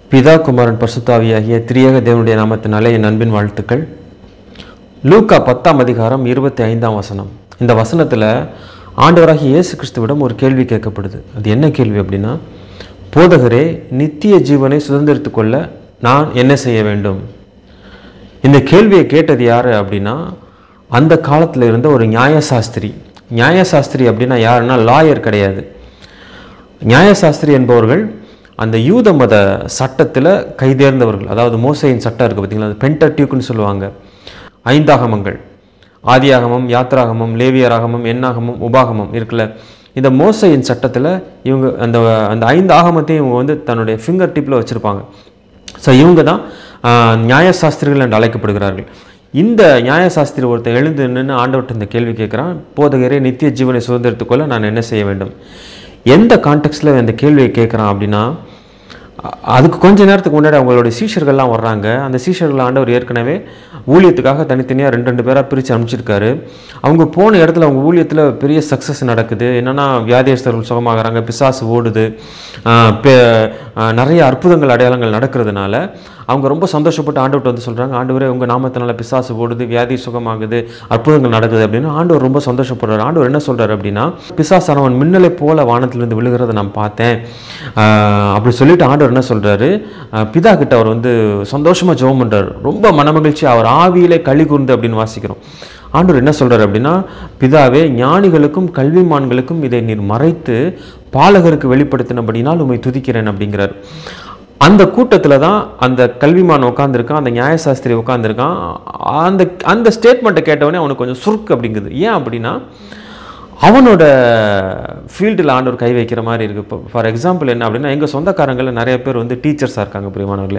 பிதா குமாரன் பசுத்தாவியாகிய திரியேக தேவனுடைய நாமத்தினாலே என் அன்பின் வாழ்த்துக்கள் லூக்கா பத்தாம் அதிகாரம் இருபத்தி ஐந்தாம் வசனம் இந்த வசனத்தில் ஆண்டவராகிய இயேசு கிறிஸ்துவிடம் ஒரு கேள்வி கேட்கப்படுது அது என்ன கேள்வி அப்படின்னா போதகரே நித்திய ஜீவனை சுதந்திரித்துக் கொள்ள நான் என்ன செய்ய வேண்டும் இந்த கேள்வியை கேட்டது யார் அப்படின்னா அந்த காலத்தில் இருந்த ஒரு நியாயசாஸ்திரி நியாயசாஸ்திரி அப்படின்னா யாருன்னா லாயர் கிடையாது நியாயசாஸ்திரி என்பவர்கள் அந்த யூத மத சட்டத்தில் கைதேர்ந்தவர்கள் அதாவது மோசையின் சட்டம் இருக்குது பார்த்தீங்களா அது பென்டட்யூக்குன்னு சொல்லுவாங்க ஐந்தாகமங்கள் ஆதியாகமம் யாத்ராகமம் லேவியராகமம் எண்ணாகமம் உபாகமம் இருக்குல்ல இந்த மோசையின் சட்டத்தில் இவங்க அந்த அந்த ஐந்து ஆகமத்தையும் இவங்க வந்து தன்னுடைய ஃபிங்கர் டிப்பில் வச்சுருப்பாங்க ஸோ இவங்க தான் ஆஹ், நியாயசாஸ்திரிகள் என்று அழைக்கப்படுகிறார்கள் இந்த நியாயசாஸ்திரி ஒருத்தன் எழுந்து நின்று ஆண்டவர்கிட்ட இந்த கேள்வி கேட்குறான் போதகரே நித்திய ஜீவனை சுதந்திரத்துக்கொள்ள நான் என்ன செய்ய வேண்டும் எந்த கான்டெக்ட்ஸில் இந்த கேள்வியை கேட்குறான் அப்படின்னா அ- அதுக்கு கொஞ்ச நேரத்துக்கு முன்னாடி அவங்களுடைய சீஷர்கள்லாம் வர்றாங்க அந்த சீஷர்கள் ஆண்டவர் ஏற்கனவே ஊழியத்துக்காக தனித்தனியாக ரெண்டு ரெண்டு பேராக பிரித்து அனுப்பிச்சிருக்காரு அவங்க போன இடத்துல அவங்க ஊழியத்தில் பெரிய சக்ஸஸ் நடக்குது என்னென்னா வியாதியஸ்தர்கள் சுகமாகறாங்க பிசாசு ஓடுது ஆஹ் பெ- ஆஹ் நிறைய அற்புதங்கள் அடையாளங்கள் நடக்கிறதுனால அவங்க ரொம்ப சந்தோஷப்பட்டு ஆண்டவர்கிட்ட வந்து சொல்கிறாங்க ஆண்டவரே உங்கள் நாமத்தினால பிசாசு ஓடுது வியாதி சுகமாகுது அற்புதங்கள் நடக்குது அப்படின்னு ஆண்டவர் ரொம்ப சந்தோஷப்படுறாரு ஆண்டவர் என்ன சொல்கிறார் அப்படின்னா பிசாசானவன் மின்னலை போல வானத்திலிருந்து விழுகிறத நான் பார்த்தேன் ஆஹ் அப்படி சொல்லிட்டு ஆண்டவர் என்ன சொல்கிறாரு பிதா கிட்ட அவர் வந்து சந்தோஷமாக ஜெபம் பண்றாரு ரொம்ப மனமகிழ்ச்சி அவர் ஆவியிலே களி கூர்ந்து அப்படின்னு வாசிக்கிறோம் ஆண்டவர் என்ன சொல்றாரு அப்படின்னா பிதாவே ஞானிகளுக்கும் கல்விமான்களுக்கும் இதை நீர் மறைத்து பாலகருக்கு வெளிப்படுத்தினபடினால் உம்மை துதிக்கிறேன் அப்படிங்கிறார் அந்த கூட்டத்தில் தான் அந்த கல்விமான் உட்காந்துருக்கான் அந்த நியாயசாஸ்திரி உட்காந்துருக்கான் அந்த அந்த ஸ்டேட்மெண்ட்டை கேட்டவொடனே அவனுக்கு கொஞ்சம் சுருக்கு அப்படிங்குது ஏன் அப்படின்னா அவனோட ஃபீல்டில் ஆண்டவர் கை வைக்கிற மாதிரி இருக்குது இப்போ ஃபார் எக்ஸாம்பிள் என்ன அப்படின்னா எங்கள் சொந்தக்காரங்களில் நிறைய பேர் வந்து டீச்சர்ஸாக இருக்காங்க பிரியமானவர்களே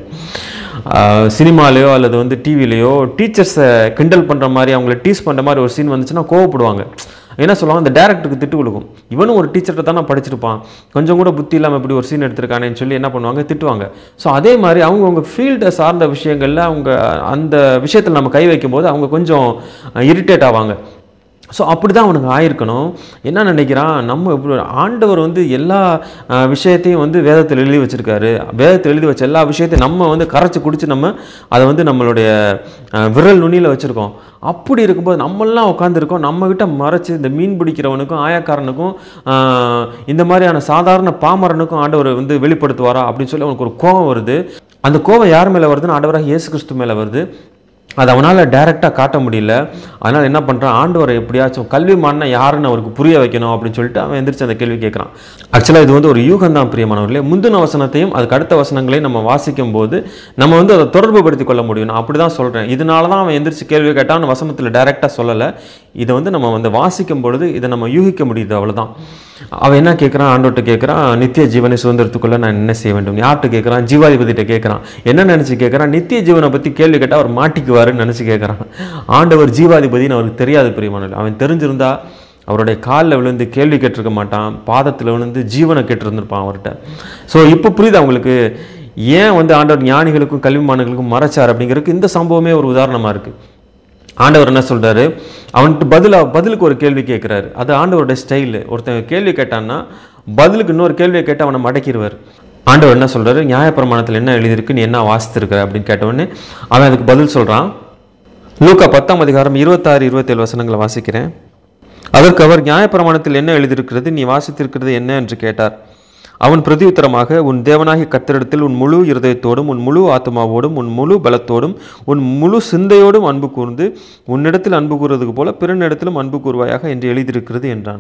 சினிமாலேயோ அல்லது வந்து டிவிலேயோ டீச்சர்ஸை கிண்டல் பண்ணுற மாதிரி அவங்கள டீஸ் பண்ணுற மாதிரி ஒரு சீன் வந்துச்சுன்னா கோவப்படுவாங்க என்ன சொல்லுவாங்க அந்த டேரக்டருக்கு திட்டு கொடுக்கும் இவனும் ஒரு டீச்சர்கிட்ட தானே படிச்சிருப்பான் கொஞ்சம் கூட புத்தி இல்லாமல் இப்படி ஒரு சீன் எடுத்திருக்கானேன்னு சொல்லி என்ன பண்ணுவாங்க திட்டுவாங்க ஸோ அதே மாதிரி அவங்கவுங்க ஃபீல்டை சார்ந்த விஷயங்களில் அவங்க அந்த விஷயத்தில் நம்ம கை வைக்கும்போது அவங்க கொஞ்சம் இரிட்டேட் ஆவாங்க ஸோ அப்படி தான் அவனுக்கு ஆயிருக்கணும் என்ன நினைக்கிறான் நம்ம இப்படி ஆண்டவர் வந்து எல்லா அஹ், விஷயத்தையும் வந்து வேதத்தில் எழுதி வச்சிருக்காரு வேதத்தில் எழுதி வச்ச எல்லா விஷயத்தையும் நம்ம வந்து கரைச்சி குடிச்சு நம்ம அதை வந்து நம்மளுடைய அஹ், விரல் நுனியில் வச்சுருக்கோம் அப்படி இருக்கும்போது நம்மெல்லாம் உட்காந்துருக்கோம் நம்மக்கிட்ட மறைச்சு இந்த மீன் பிடிக்கிறவனுக்கும் ஆயக்காரனுக்கும் அஹ், இந்த மாதிரியான சாதாரண பாமரனுக்கும் ஆண்டவர் வந்து வெளிப்படுத்துவாரா அப்படின்னு சொல்லி அவனுக்கு ஒரு கோபம் வருது அந்த கோபம் யார் மேலே வருதுன்னு ஆண்டவராக இயேசு கிறிஸ்து மேலே வருது அது அவனால் டைரெக்டாக காட்ட முடியல அதனால் என்ன பண்ணுறான் ஆண்டவரை எப்படியாச்சும் கல்விமான்னா யாருன்னு அவருக்கு புரிய வைக்கணும் அப்படின்னு சொல்லிட்டு அவன் எந்திரிச்சு அந்த கேள்வி கேட்குறான் ஆக்சுவலாக இது வந்து ஒரு யூகம் தான் பிரியமானவர்களே முந்தின வசனத்தையும் அதுக்கு அடுத்த வசனங்களையும் நம்ம வாசிக்கும் போது நம்ம வந்து அதை தொடர்பு படுத்திக் கொள்ள முடியும் நான் அப்படி தான் சொல்கிறேன் இதனால தான் அவன் எந்திரிச்சு கேள்வி கேட்டான்னு வசனத்தில் டைரெக்டாக சொல்லலை இதை வந்து நம்ம வந்து வாசிக்கும் பொழுது இதை நம்ம யூகிக்க முடியுது அவ்வளவுதான் அவன் என்ன கேட்குறான் ஆண்டோட்ட கேட்குறான் நித்திய ஜீவனை சுதந்திரத்துக்குள்ள நான் என்ன செய்ய வேண்டும் யார்கிட்ட கேட்குறான் ஜீவாதிபதிட்ட கேட்குறான் என்ன நினச்சி கேட்குறான் நித்திய ஜீவனை பற்றி கேள்வி கேட்டால் அவர் மாட்டிக்குவாருன்னு நினச்சி கேட்குறான் ஆண்டவர் ஜீவாதிபதின்னு அவருக்கு தெரியாது பிரியமானவர் அவன் தெரிஞ்சிருந்தா அவருடைய காலில் விழுந்து கேள்வி கேட்டிருக்க மாட்டான் பாதத்தில் விழுந்து ஜீவனை கேட்டிருந்திருப்பான் அவர்கிட்ட ஸோ இப்போ புரியுது அவங்களுக்கு ஏன் வந்து ஆண்டவர் ஞானிகளுக்கும் கல்விமான்களுக்கும் மறைச்சார் அப்படிங்கிறதுக்கு இந்த சம்பவமே ஒரு உதாரணமாக இருக்குது ஆண்டவர் என்ன சொல்றாரு அவன்கிட்ட பதிலா பதிலுக்கு ஒரு கேள்வி கேட்குறாரு அது ஆண்டவரோட ஸ்டைலு ஒருத்தன் கேள்வி கேட்டான்னா பதிலுக்கு இன்னொரு கேள்வியை கேட்டு அவனை மடக்கிடுவார் ஆண்டவர் என்ன சொல்றாரு நியாயப்பிரமாணத்தில் என்ன எழுதியிருக்கு நீ என்ன வாசித்திருக்கிற அப்படின்னு கேட்டவுடனே அவன் அதுக்கு பதில் சொல்றான் லூக்கா பத்தாம் அதிகாரம் இருபத்தாறு இருபத்தேழு வசனங்களை வாசிக்கிறேன் அதற்கு அவர் நியாயப்பிரமாணத்தில் என்ன எழுதியிருக்கிறது நீ வாசித்திருக்கிறது என்ன என்று கேட்டார் அவன் பிரதியுத்தரமாக உன் தேவனாகிய கர்த்தரிடத்தில் உன் முழு இருதயத்தோடும் உன் முழு ஆத்மாவோடும் உன் முழு பலத்தோடும் உன் முழு சிந்தையோடும் அன்பு கூர்ந்து உன்னிடத்தில் அன்பு கூறுவதுக்கு போல பிறனிடத்திலும் அன்பு கூறுவாயாக என்று எழுதியிருக்கிறது என்றான்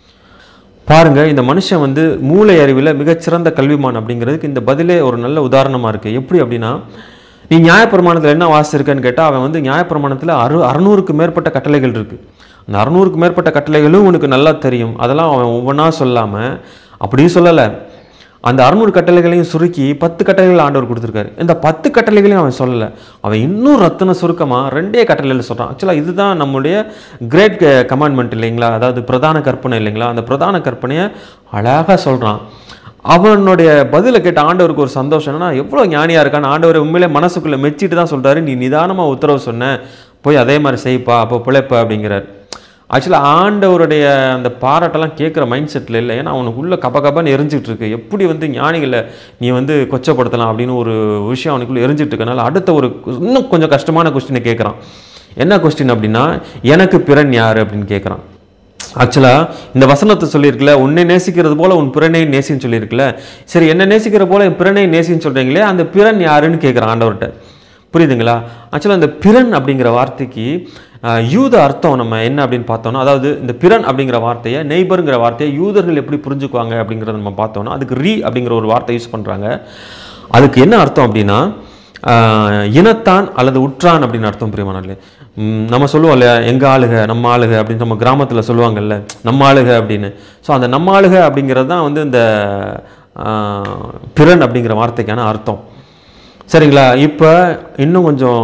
பாருங்க இந்த மனுஷன் வந்து மூளை அறிவில் மிகச்சிறந்த கல்விமான் அப்படிங்கிறதுக்கு இந்த பதிலே ஒரு நல்ல உதாரணமாக இருக்குது எப்படி அப்படின்னா நீ நியாயப்பிரமாணத்தில் என்ன வாசிச்சிருக்கன்னு கேட்டால் அவன் வந்து நியாயப்பிரமாணத்தில் அறு அறுநூறுக்கு மேற்பட்ட கட்டளைகள் இருக்குது அந்த அறுநூறுக்கு மேற்பட்ட கட்டளைகளும் உனக்கு நல்லா தெரியும் அதெல்லாம் அவன் ஒவ்வொன்றா சொல்லாமல் அப்படியும் சொல்லலை அந்த அறுநூறு கட்டளைகளையும் சுருக்கி பத்து கட்டளைகள் ஆண்டவர் கொடுத்துருக்காரு இந்த பத்து கட்டளைகளையும் அவன் சொல்லலை அவன் இன்னும் ரத்தன சுருக்கமாக ரெண்டே கட்டளையில் சொல்கிறான் ஆக்சுவலாக இதுதான் நம்முடைய கிரேட் கமாண்ட்மெண்ட் இல்லைங்களா அதாவது பிரதான கற்பனை இல்லைங்களா அந்த பிரதான கற்பனையை அழகாக சொல்கிறான் அவனுடைய பதிலை கேட்ட ஆண்டவருக்கு ஒரு சந்தோஷம் என்னன்னா எவ்வளோ ஞானியாக இருக்கான்னு ஆண்டவர் உண்மையிலே மனசுக்குள்ளே மெச்சிட்டு தான் சொல்கிறாரு நீ நிதானமாக உத்தரவு சொன்ன போய் அதே மாதிரி செய்ப்பா அப்போ பிழைப்ப அப்படிங்கிறார் ஆக்சுவலாக ஆண்டவருடைய அந்த பாராட்டெல்லாம் கேட்குற மைண்ட் செட்டில் இல்லை ஏன்னா அவனுக்கு உள்ள கப கபன்னு எரிஞ்சிட்டு இருக்கு எப்படி வந்து ஞானிகளை நீ வந்து கொச்சப்படுத்தலாம் அப்படின்னு ஒரு விஷயம் அவனுக்குள்ள எரிஞ்சிட்டு இருக்கனால அடுத்த ஒரு இன்னும் கொஞ்சம் கஷ்டமான கொஸ்டினை கேட்குறான் என்ன கொஸ்டின் அப்படின்னா எனக்கு பிறன் யார் அப்படின்னு கேட்குறான் ஆக்சுவலாக இந்த வசனத்தை சொல்லியிருக்குல்ல உன்னை நேசிக்கிறது போல உன் பிறனை நேசின்னு சொல்லியிருக்குல்ல சரி என்ன நேசிக்கிற போல என் பிறனை நேசின்னு சொல்கிறீங்களே அந்த பிறன் யாருன்னு கேட்குறான் ஆண்டவர்கிட்ட புரியுதுங்களா ஆக்சுவலாக இந்த பிறன் அப்படிங்கிற வார்த்தைக்கு ஆஹ், யூத அர்த்தம் நம்ம என்ன அப்படின்னு பார்த்தோம்னா அதாவது இந்த பிறன் அப்படிங்கிற வார்த்தையை நெய்பருங்கிற வார்த்தையை யூதர்கள் எப்படி புரிஞ்சுக்குவாங்க அப்படிங்கிறத நம்ம பார்த்தோம்னா அதுக்கு ரீ அப்படிங்கிற ஒரு வார்த்தை யூஸ் பண்ணுறாங்க அதுக்கு என்ன அர்த்தம் அப்படின்னா ஆஹ், இனத்தான் அல்லது உற்றான் அப்படின்னு அர்த்தம் பிரியமானே நம்ம சொல்லுவோம் இல்லையா எங்கள் ஆளுக நம்ம ஆளுக அப்படின்னு நம்ம கிராமத்தில் சொல்லுவாங்கல்ல நம்ம ஆளுக அப்படின்னு ஸோ அந்த நம்ம ஆளுக அப்படிங்கிறது தான் வந்து இந்த ஆஹ், பிறன் அப்படிங்கிற வார்த்தைக்கான அர்த்தம் சரிங்களா இப்போ இன்னும் கொஞ்சம்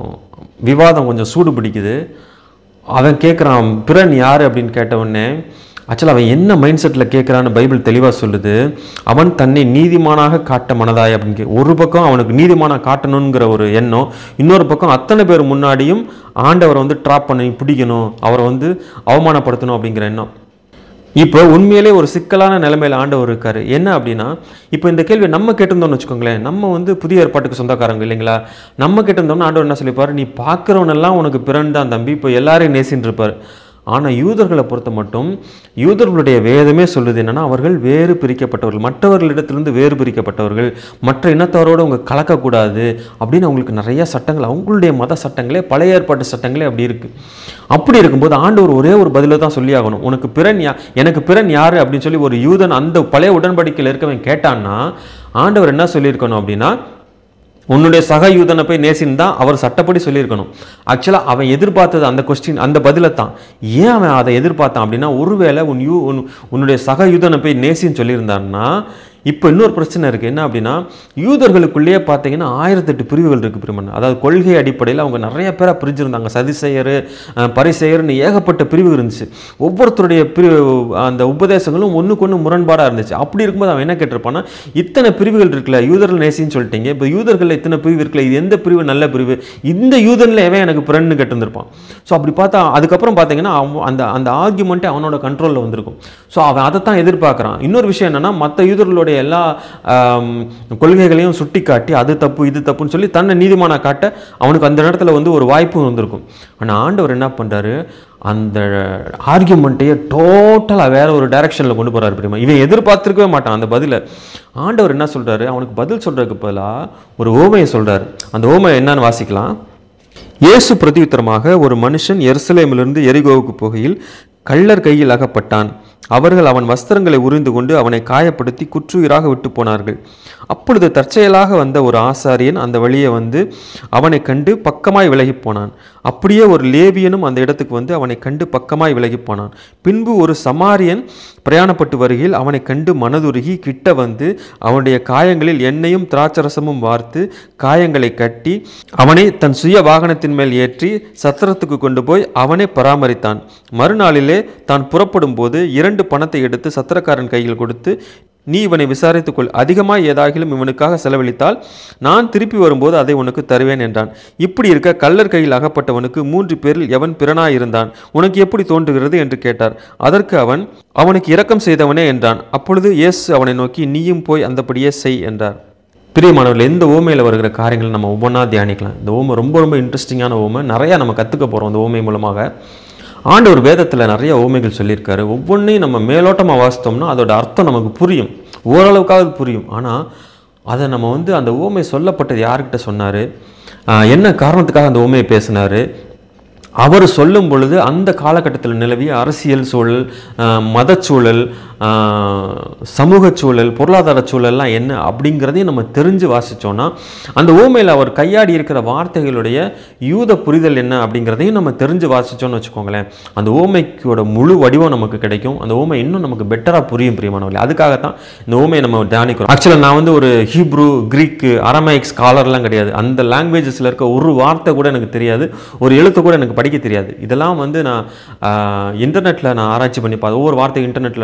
விவாதம் கொஞ்சம் சூடு பிடிக்குது அவன் கேட்குறான் பிறன் யார் அப்படின்னு கேட்ட உடனே ஆக்சுவலாக அவன் என்ன மைண்ட் செட்டில் கேட்குறான்னு பைபிள் தெளிவாக சொல்லுது அவன் தன்னை நீதிமானாக காட்ட மனதாய் அப்படின்னு கே- ஒரு பக்கம் அவனுக்கு நீதிமானாக காட்டணுங்கிற ஒரு எண்ணம் இன்னொரு பக்கம் அத்தனை பேர் முன்னாடியும் ஆண்டவரை வந்து ட்ராப் பண்ணி பிடிக்கணும் அவரை வந்து அவமானப்படுத்தணும் அப்படிங்கிற எண்ணம் இப்போ உண்மையிலே ஒரு சிக்கலான நிலைமையில ஆண்டவர் இருக்காரு என்ன அப்படின்னா இப்போ இந்த கேள்வி நம்ம கேட்டிருந்தோம்னு வச்சுக்கோங்களேன் நம்ம வந்து புதிய ஏற்பாட்டுக்கு சொந்தக்காரங்க இல்லைங்களா நம்ம கேட்டிருந்தோம்னா ஆண்டவர் என்ன சொல்லிப்பாரு நீ பார்க்குறவனெல்லாம் உனக்கு பிறன்தான் தம்பி இப்போ எல்லாரையும் நேசின்னு இருப்பார் ஆனால் யூதர்களை பொறுத்த மட்டும் யூதர்களுடைய வேதமே சொல்லுது என்னன்னா அவர்கள் வேறு பிரிக்கப்பட்டவர்கள் மற்றவர்களிடத்திலிருந்து வேறு பிரிக்கப்பட்டவர்கள் மற்ற இனத்தவரோடு அவங்க கலக்கக்கூடாது அப்படின்னு அவங்களுக்கு நிறைய சட்டங்கள் அவங்களுடைய மத சட்டங்களே பழைய ஏற்பாட்டு சட்டங்களே அப்படி இருக்கு அப்படி இருக்கும்போது ஆண்டவர் ஒரே ஒரு பதிலை தான் சொல்லி ஆகணும் உனக்கு பிறன் யா எனக்கு பிறன் யாரு அப்படின்னு சொல்லி ஒரு யூதன் அந்த பழைய உடன்படிக்கையில் இருக்கவன் கேட்டான்னா ஆண்டவர் என்ன சொல்லியிருக்கணும் அப்படின்னா உன்னுடைய சக யூதனை போய் நேசின்னு தான் அவர் சட்டப்படி சொல்லியிருக்கணும் ஆக்சுவலாக அவன் எதிர்பார்த்தது அந்த கொஸ்டின் அந்த பதிலை தான் ஏன் அவன் அதை எதிர்பார்த்தான் அப்படின்னா ஒருவேளை உன் யூ உன் உன்னுடைய சக யூதனை போய் நேசின்னு சொல்லியிருந்தான்னா இப்போ இன்னொரு பிரச்சனை இருக்குது என்ன அப்படின்னா யூதர்களுக்குள்ளேயே பார்த்தீங்கன்னா ஆயிரத்தெட்டு பிரிவுகள் இருக்குது பிரிமன் அதாவது கொள்கை அடிப்படையில் அவங்க நிறைய பேராக பிரிஞ்சிருந்தாங்க சதிசெயர் அஹ், பரிசெயர்னு ஏகப்பட்ட பிரிவு இருந்துச்சு ஒவ்வொருத்தருடைய பிரிவு அந்த உபதேசங்களும் ஒன்றுக்கு ஒன்று முரண்பாடாக இருந்துச்சு அப்படி இருக்கும்போது அவன் என்ன கேட்டிருப்பான்னா இத்தனை பிரிவுகள் இருக்குல்ல யூதர்கள் நேசின்னு சொல்லிட்டீங்க இப்போ யூதர்களில் இத்தனை பிரிவு இருக்குல்ல இது எந்த பிரிவு நல்ல பிரிவு இந்த யூதனில் எவன் எனக்கு பிறன்னு கேட்டிருந்திருப்பான் ஸோ அப்படி பார்த்தா அதுக்கப்புறம் பார்த்தீங்கன்னா அவன் அந்த அந்த ஆர்குமெண்ட்டே அவனோட கண்ட்ரோலில் வந்திருக்கும் ஸோ அவன் அதை தான் எதிர்பார்க்குறான் இன்னொரு விஷயம் என்னன்னா மற்ற யூதர்களுடைய எல்லா ஆம், கொள்கைகளையும் சுட்டி காட்டி அது தப்பு இது தப்புன்னு சொல்லி தன்னை நீதிமானா காட்ட அவனுக்கு அந்த நேரத்தில் வந்து ஒரு வாய்ப்பு வந்திருக்கும் ஆனால் ஆண்டவர் என்ன பண்ணுறாரு அந்த ஆர்கியூமெண்ட்டையே டோட்டலாக வேற ஒரு டைரக்ஷனில் கொண்டு போறாரு தெரியுமா இவன் எதிர்பார்த்திருக்கவே மாட்டான் அந்த பதிலை ஆண்டவர் என்ன சொல்றாரு அவனுக்கு பதில் சொல்றதுக்கு பதிலாக ஒரு ஓமையை சொல்றாரு அந்த ஓமையை என்னன்னு வாசிக்கலாம் இயேசு பிரதியுத்தரமாக ஒரு மனுஷன் எருசலேமிலிருந்து எரிகோவுக்கு போகையில் கள்ளர் கையில் அகப்பட்டான் அவர்கள் அவன் வஸ்திரங்களை உரிந்து கொண்டு அவனை காயப்படுத்தி குற்றுயிராக விட்டு போனார்கள் அப்பொழுது தற்செயலாக வந்த ஒரு ஆசாரியன் அந்த வழியே வந்து அவனை கண்டு பக்கமாய் விலகிப் போனான் அப்படியே ஒரு லேவியனும் அந்த இடத்துக்கு வந்து அவனை கண்டு பக்கமாய் விலகிப் போனான் பின்பு ஒரு சமாரியன் பிரயாணப்பட்டு வருகையில் அவனை கண்டு மனதுருகி கிட்ட வந்து அவனுடைய காயங்களில் எண்ணெயும் திராட்சரசமும் வார்த்து காயங்களை கட்டி அவனை தன் சுய வாகனத்தின் மேல் ஏற்றி சத்திரத்துக்கு கொண்டு போய் அவனை பராமரித்தான் மறுநாளிலே தான் புறப்படும் போது இரண்டு பணத்தை எடுத்து சத்திரக்காரன் கையில் கொடுத்து நீ இவனை விசாரித்துக்கொள் அதிகமாய் ஏதாகிலும் இவனுக்காக செலவழித்தால் நான் திருப்பி வரும்போது அதை உனக்கு தருவேன் என்றான் இப்படி இருக்க கள்ளர் கையில் அகப்பட்டவனுக்கு மூன்று பேரில் எவன் பிறனாயிருந்தான் உனக்கு எப்படி தோன்றுகிறது என்று கேட்டார் அதற்கு அவன் அவனுக்கு இரக்கம் செய்தவனே என்றான் அப்பொழுது இயேசு அவனை நோக்கி நீயும் போய் அந்தபடியே செய் என்றார் பிரியமானவர்கள் எந்த ஓமையில் வருகிற காரியங்களை நம்ம ஒவ்வொன்றா தியானிக்கலாம் இந்த ஓமை ரொம்ப ரொம்ப இன்ட்ரெஸ்டிங்கான ஓமை நிறையா நம்ம கற்றுக்க போகிறோம் இந்த ஓமை மூலமாக ஆண்டவர் வேதத்தில் நிறைய ஓமைகள் சொல்லியிருக்காரு ஒவ்வொன்றையும் நம்ம மேலோட்டமாக வாசித்தோம்னா அதோட அர்த்தம் நமக்கு புரியும் ஓரளவுக்காவது புரியும் ஆனால் அதை நம்ம வந்து அந்த ஓமை சொல்லப்பட்டது யார்கிட்ட சொன்னார் என்ன காரணத்துக்காக அந்த ஓமையை பேசினார் அவர் சொல்லும் பொழுது அந்த காலகட்டத்தில் நிலவிய அரசியல் சூழல் ஆஹ், மதச்சூழல் ஆஹ், சமூக சூழல் பொருளாதார சூழல்லாம் என்ன அப்படிங்கிறதையும் நம்ம தெரிஞ்சு வாசித்தோன்னா அந்த ஓமையில் அவர் கையாடி இருக்கிற வார்த்தைகளுடைய யூத புரிதல் என்ன அப்படிங்கிறதையும் நம்ம தெரிஞ்சு வாசித்தோன்னு வச்சுக்கோங்களேன் அந்த ஓமைக்கோட முழு வடிவம் நமக்கு கிடைக்கும் அந்த ஓமை இன்னும் நமக்கு பெட்டராக புரியும் பிரியமானவர்களே அதுக்காகத்தான் இந்த ஓமையை நம்ம தியானிக்கிறோம் ஆக்சுவலாக நான் வந்து ஒரு ஹீப்ரு கிரீக்கு அரமைக் ஸ்காலர்லாம் கிடையாது அந்த லாங்குவேஜஸில் இருக்க ஒரு வார்த்தை கூட எனக்கு தெரியாது ஒரு எழுத்து கூட எனக்கு படிக்க தெரியாது இதெல்லாம் வந்து நான் இன்டர்நெட்டில் நான் ஆராய்ச்சி பண்ணி பார்த்தேன் ஒவ்வொரு வார்த்தை இன்டர்நெட்டில் நான் போய்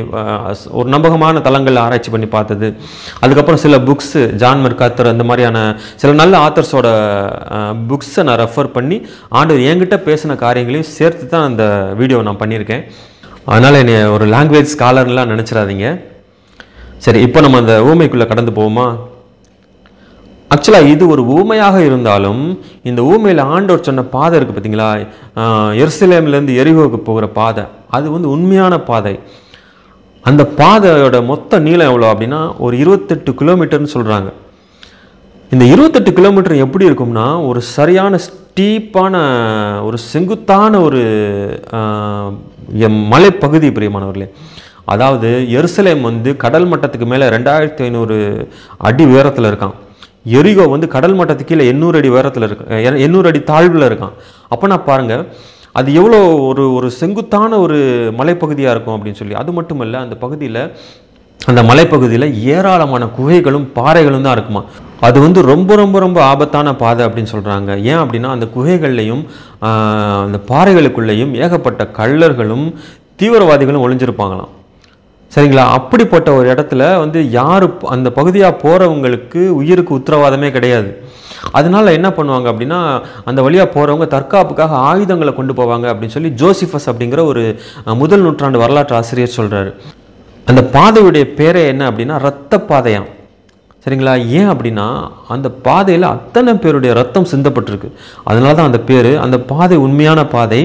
அஹ், ஒரு நம்பகமான தளங்களில் ஆராய்ச்சி பண்ணி பார்த்தது அதுக்கப்புறம் சில புக்ஸு ஜான் மெர்காத்தர் அந்த மாதிரியான சில நல்ல ஆத்தர்ஸோட புக்ஸை நான் ரெஃபர் பண்ணி ஆண்டவர் என்கிட்ட பேசின காரியங்களையும் சேர்த்து தான் அந்த வீடியோ நான் பண்ணியிருக்கேன் அதனால் என்னை ஒரு லாங்குவேஜ் ஸ்காலர்லாம் நினச்சிடாதீங்க சரி இப்போ நம்ம அந்த ஊமைக்குள்ளே கடந்து போவோமா ஆக்சுவலாக இது ஒரு ஊமையாக இருந்தாலும் இந்த ஊமையில் ஆண்டவர் சொன்ன பாதை இருக்குது பார்த்தீங்களா ஆஹ் எருசலேம்லேருந்து எரிகோவுக்கு போகிற பாதை அது வந்து உண்மையான பாதை அந்த பாதையோட மொத்த நீளம் எவ்வளோ அப்படின்னா ஒரு இருபத்தெட்டு கிலோமீட்டர்னு சொல்கிறாங்க இந்த இருபத்தெட்டு கிலோமீட்டர் எப்படி இருக்கும்னா ஒரு சரியான ஸ்டீப்பான ஒரு செங்குத்தான ஒரு ஆஹ், எம் மலைப்பகுதி பிரியமானவர்களே அதாவது எருசலேம் வந்து கடல் மட்டத்துக்கு மேலே ரெண்டாயிரத்தி ஐநூறு அடி உயரத்தில் இருக்கான் எரிகோ வந்து கடல் மட்டத்துக்கு கீழே எண்ணூறு அடி உயரத்தில் இருக்கு எண்ணூறு அடி தாழ்வில் இருக்கான் அப்போ நான் பாருங்கள் அது எவ்வளோ ஒரு ஒரு செங்குத்தான ஒரு மலைப்பகுதியாக இருக்கும் அப்படின்னு சொல்லி அது மட்டும் இல்லை அந்த பகுதியில் அந்த மலைப்பகுதியில் ஏராளமான குகைகளும் பாறைகளும் தான் இருக்குமா அது வந்து ரொம்ப ரொம்ப ரொம்ப ஆபத்தான பாதை அப்படின்னு சொல்கிறாங்க ஏன் அப்படின்னா அந்த குகைகள்லையும் ஆஹ், அந்த பாறைகளுக்குள்ளேயும் ஏகப்பட்ட கள்ளர்களும் தீவிரவாதிகளும் ஒளிஞ்சிருப்பாங்களாம் சரிங்களா அப்படிப்பட்ட ஒரு இடத்துல வந்து யார் அந்த பகுதியாக போகிறவங்களுக்கு உயிருக்கு உத்தரவாதமே கிடையாது அதனால என்ன பண்ணுவாங்க அப்படின்னா அந்த வழியாக போகிறவங்க தற்காப்புக்காக ஆயுதங்களை கொண்டு போவாங்க அப்படின்னு சொல்லி ஜோசிஃபஸ் அப்படிங்கிற ஒரு அஹ், முதல் நூற்றாண்டு வரலாற்று ஆசிரியர் சொல்கிறாரு அந்த பாதையுடைய பேரே என்ன அப்படின்னா ரத்த பாதையாம் சரிங்களா ஏன் அப்படின்னா அந்த பாதையில் அத்தனை பேருடைய ரத்தம் சிந்தப்பட்டிருக்கு அதனால தான் அந்த பேர் அந்த பாதை உண்மையான பாதை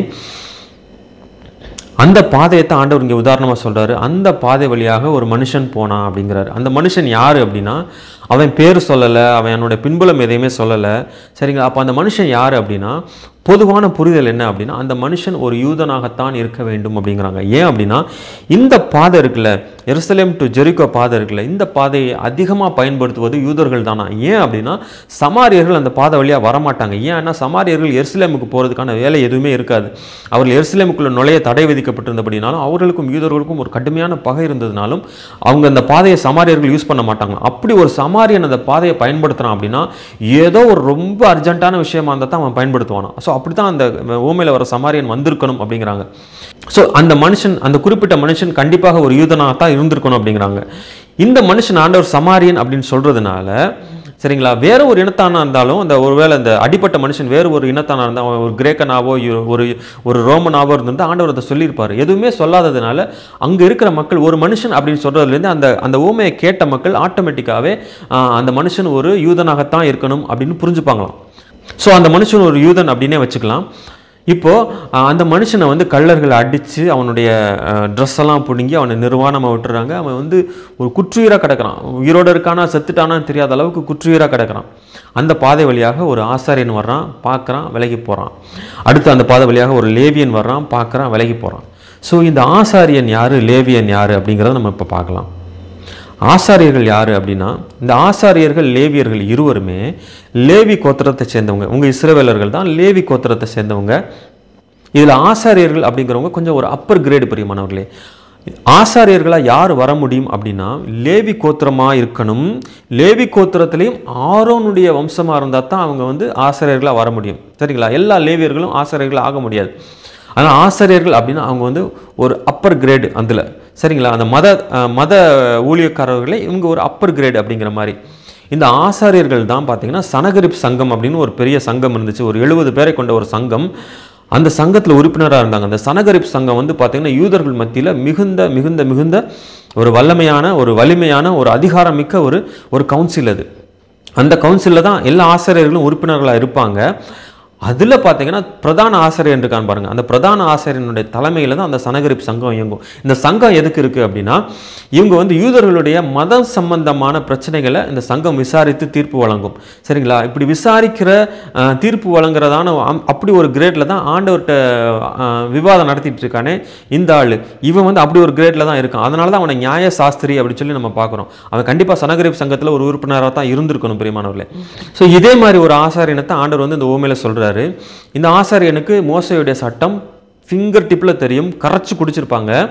அந்த பாதையை தான் ஆண்டவர் இங்கே உதாரணமாக சொல்றாரு அந்த பாதை வழியாக ஒரு மனுஷன் போனான் அப்படிங்கிறாரு அந்த மனுஷன் யார் அப்படின்னா அவன் பேர் சொல்லலை அவன் என்னோட பின்புலம் எதையுமே சொல்லலை சரிங்களா அப்போ அந்த மனுஷன் யார் அப்படின்னா பொதுவான புரிதல் என்ன அப்படின்னா அந்த மனுஷன் ஒரு யூதனாகத்தான் இருக்க வேண்டும் அப்படிங்கிறாங்க ஏன் அப்படின்னா இந்த பாதை இருக்குல்ல எருசலேம் டு ஜெரிகோ பாதை இருக்குல்ல இந்த பாதையை அதிகமாக பயன்படுத்துவது யூதர்கள் தானா ஏன் அப்படின்னா சமாரியர்கள் அந்த பாதை வழியாக வரமாட்டாங்க ஏன்னா சமாரியர்கள் எருசலேமுக்கு போகிறதுக்கான வேலை எதுவுமே இருக்காது அவர்கள் எருசலேமுக்குள்ள நுழைய தடை விதிக்கப்பட்டிருந்தபடினாலும் அவர்களுக்கும் யூதர்களுக்கும் ஒரு கடுமையான பகை இருந்ததுனாலும் அவங்க அந்த பாதையை சமாரியர்கள் யூஸ் பண்ண மாட்டாங்க அப்படி ஒரு சமாரியன் அந்த பாதையை பயன்படுத்துகிறான் அப்படின்னா ஏதோ ஒரு ரொம்ப அர்ஜென்ட்டான விஷயமா இருந்தால் தான் அவன் பயன்படுத்துவானா ஸோ அப்படி தான் அந்த ஊமையில் வர சமாரியன் வந்திருக்கணும் அப்படிங்கிறாங்க ஸோ அந்த மனுஷன் அந்த குறிப்பிட்ட மனுஷன் கண்டிப்பாக ஒரு யூதனாக தான் இருந்திருக்கணும் அப்படிங்கிறாங்க இந்த மனுஷன் ஆண்டவர் சமாரியன் அப்படின்னு சொல்றதுனால சரிங்களா வேற ஒரு இனத்தானா இருந்தாலும் அந்த ஒருவேளை அந்த அடிப்பட்ட மனுஷன் வேறு ஒரு இனத்தானா இருந்தால் அவன் ஒரு கிரேக்கனாவோ இ- ஒரு ஒரு ரோமனாவோ இருந்திருந்தா ஆண்டவர் அதை சொல்லியிருப்பார் எதுவுமே சொல்லாததுனால அங்கே இருக்கிற மக்கள் ஒரு மனுஷன் அப்படின்னு சொல்றதுலேருந்து அந்த அந்த ஊமையை கேட்ட மக்கள் ஆட்டோமேட்டிக்காகவே அந்த மனுஷன் ஒரு யூதனாகத்தான் இருக்கணும் அப்படின்னு புரிஞ்சுப்பாங்களாம் ஸோ அந்த மனுஷன் ஒரு யூதன் அப்படின்னே வச்சுக்கலாம் இப்போ அஹ், அந்த மனுஷனை வந்து கள்ளர்கள் அடித்து அவனுடைய ட்ரெஸ் எல்லாம் பிடுங்கி அவனை நிர்வாணமாக விட்டுறாங்க அவன் வந்து ஒரு குற்றுயிராக கிடக்குறான் உயிரோட இருக்கானா செத்துட்டானான்னு தெரியாத அளவுக்கு குற்றுயிராக கிடக்குறான் அந்த பாதை வழியாக ஒரு ஆசாரியன் வர்றான் பார்க்குறான் விலகி போகிறான் அடுத்து அந்த பாதை வழியாக ஒரு லேவியன் வர்றான் பார்க்குறான் விலகி போகிறான் ஸோ இந்த ஆசாரியன் யார் லேவியன் யார் அப்படிங்கிறத நம்ம இப்போ பார்க்கலாம் ஆசாரியர்கள் யார் அப்படின்னா இந்த ஆசாரியர்கள் லேவியர்கள் இருவருமே லேவி கோத்திரத்தை சேர்ந்தவங்க உங்கள் இஸ்ரவேலர்கள் தான் லேவி கோத்திரத்தை சேர்ந்தவங்க இதில் ஆசாரியர்கள் அப்படிங்கிறவங்க கொஞ்சம் ஒரு அப்பர் கிரேடு பிரியமானவர்களே ஆசாரியர்களாக யார் வர முடியும் அப்படின்னா லேவி கோத்திரமாக இருக்கணும் லேவி கோத்திரத்திலையும் ஆரோனுடைய வம்சமாக இருந்தால் தான் அவங்க வந்து ஆசாரியர்களாக வர முடியும் சரிங்களா எல்லா லேவியர்களும் ஆசாரியர்கள் ஆக முடியாது ஆனால் ஆசிரியர்கள் அப்படின்னா அவங்க வந்து ஒரு அப்பர் கிரேடு அதில் சரிங்களா அந்த மத அஹ், மத ஊழியக்காரர்களே இவங்க ஒரு அப்பர் கிரேடு அப்படிங்கிற மாதிரி இந்த ஆசாரியர்கள் தான் பார்த்தீங்கன்னா சனகரிப் சங்கம் அப்படின்னு ஒரு பெரிய சங்கம் இருந்துச்சு ஒரு எழுபது பேரை கொண்ட ஒரு சங்கம் அந்த சங்கத்தில் உறுப்பினராக இருந்தாங்க அந்த சனகரிப் சங்கம் வந்து பார்த்தீங்கன்னா யூதர்கள் மத்தியில் மிகுந்த மிகுந்த மிகுந்த ஒரு வல்லமையான ஒரு வலிமையான ஒரு அதிகாரமிக்க ஒரு ஒரு கவுன்சில் அது அந்த கவுன்சிலில் தான் எல்லா ஆசிரியர்களும் உறுப்பினர்களாக இருப்பாங்க அதில் பார்த்தீங்கன்னா பிரதான ஆசிரியர் இருக்கான்னு பாருங்க அந்த பிரதான ஆசிரியனுடைய தலைமையில் தான் அந்த சனகரிப் சங்கம் இயங்கும் இந்த சங்கம் எதுக்கு இருக்குது அப்படின்னா இவங்க வந்து யூதர்களுடைய மதம் சம்பந்தமான பிரச்சனைகளை இந்த சங்கம் விசாரித்து தீர்ப்பு வழங்கும் சரிங்களா இப்படி விசாரிக்கிற அஹ், தீர்ப்பு வழங்குறதான அம்- அப்படி ஒரு கிரேட்ல தான் ஆண்டவர்கிட்ட அஹ், விவாதம் நடத்திட்டு இருக்கானே இந்த ஆள் இவன் வந்து அப்படி ஒரு கிரேட்ல தான் இருக்கான் அதனால தான் அவனை நியாய சாஸ்திரி அப்படின்னு சொல்லி நம்ம பார்க்குறோம் அவன் கண்டிப்பாக சனகரிப் சங்கத்தில் ஒரு உறுப்பினராக தான் இருந்திருக்கணும் பிரியமானவர்களே ஸோ இதே மாதிரி ஒரு ஆசாரியனத்தை ஆண்டவர் வந்து இந்த ஓமையில சொல்றாரு இந்த ஆசாரியனுக்கு மோசையுடைய சட்டம் ஃபிங்கர் டிப்பில் தெரியும் கரைச்சி குடிச்சிருப்பாங்க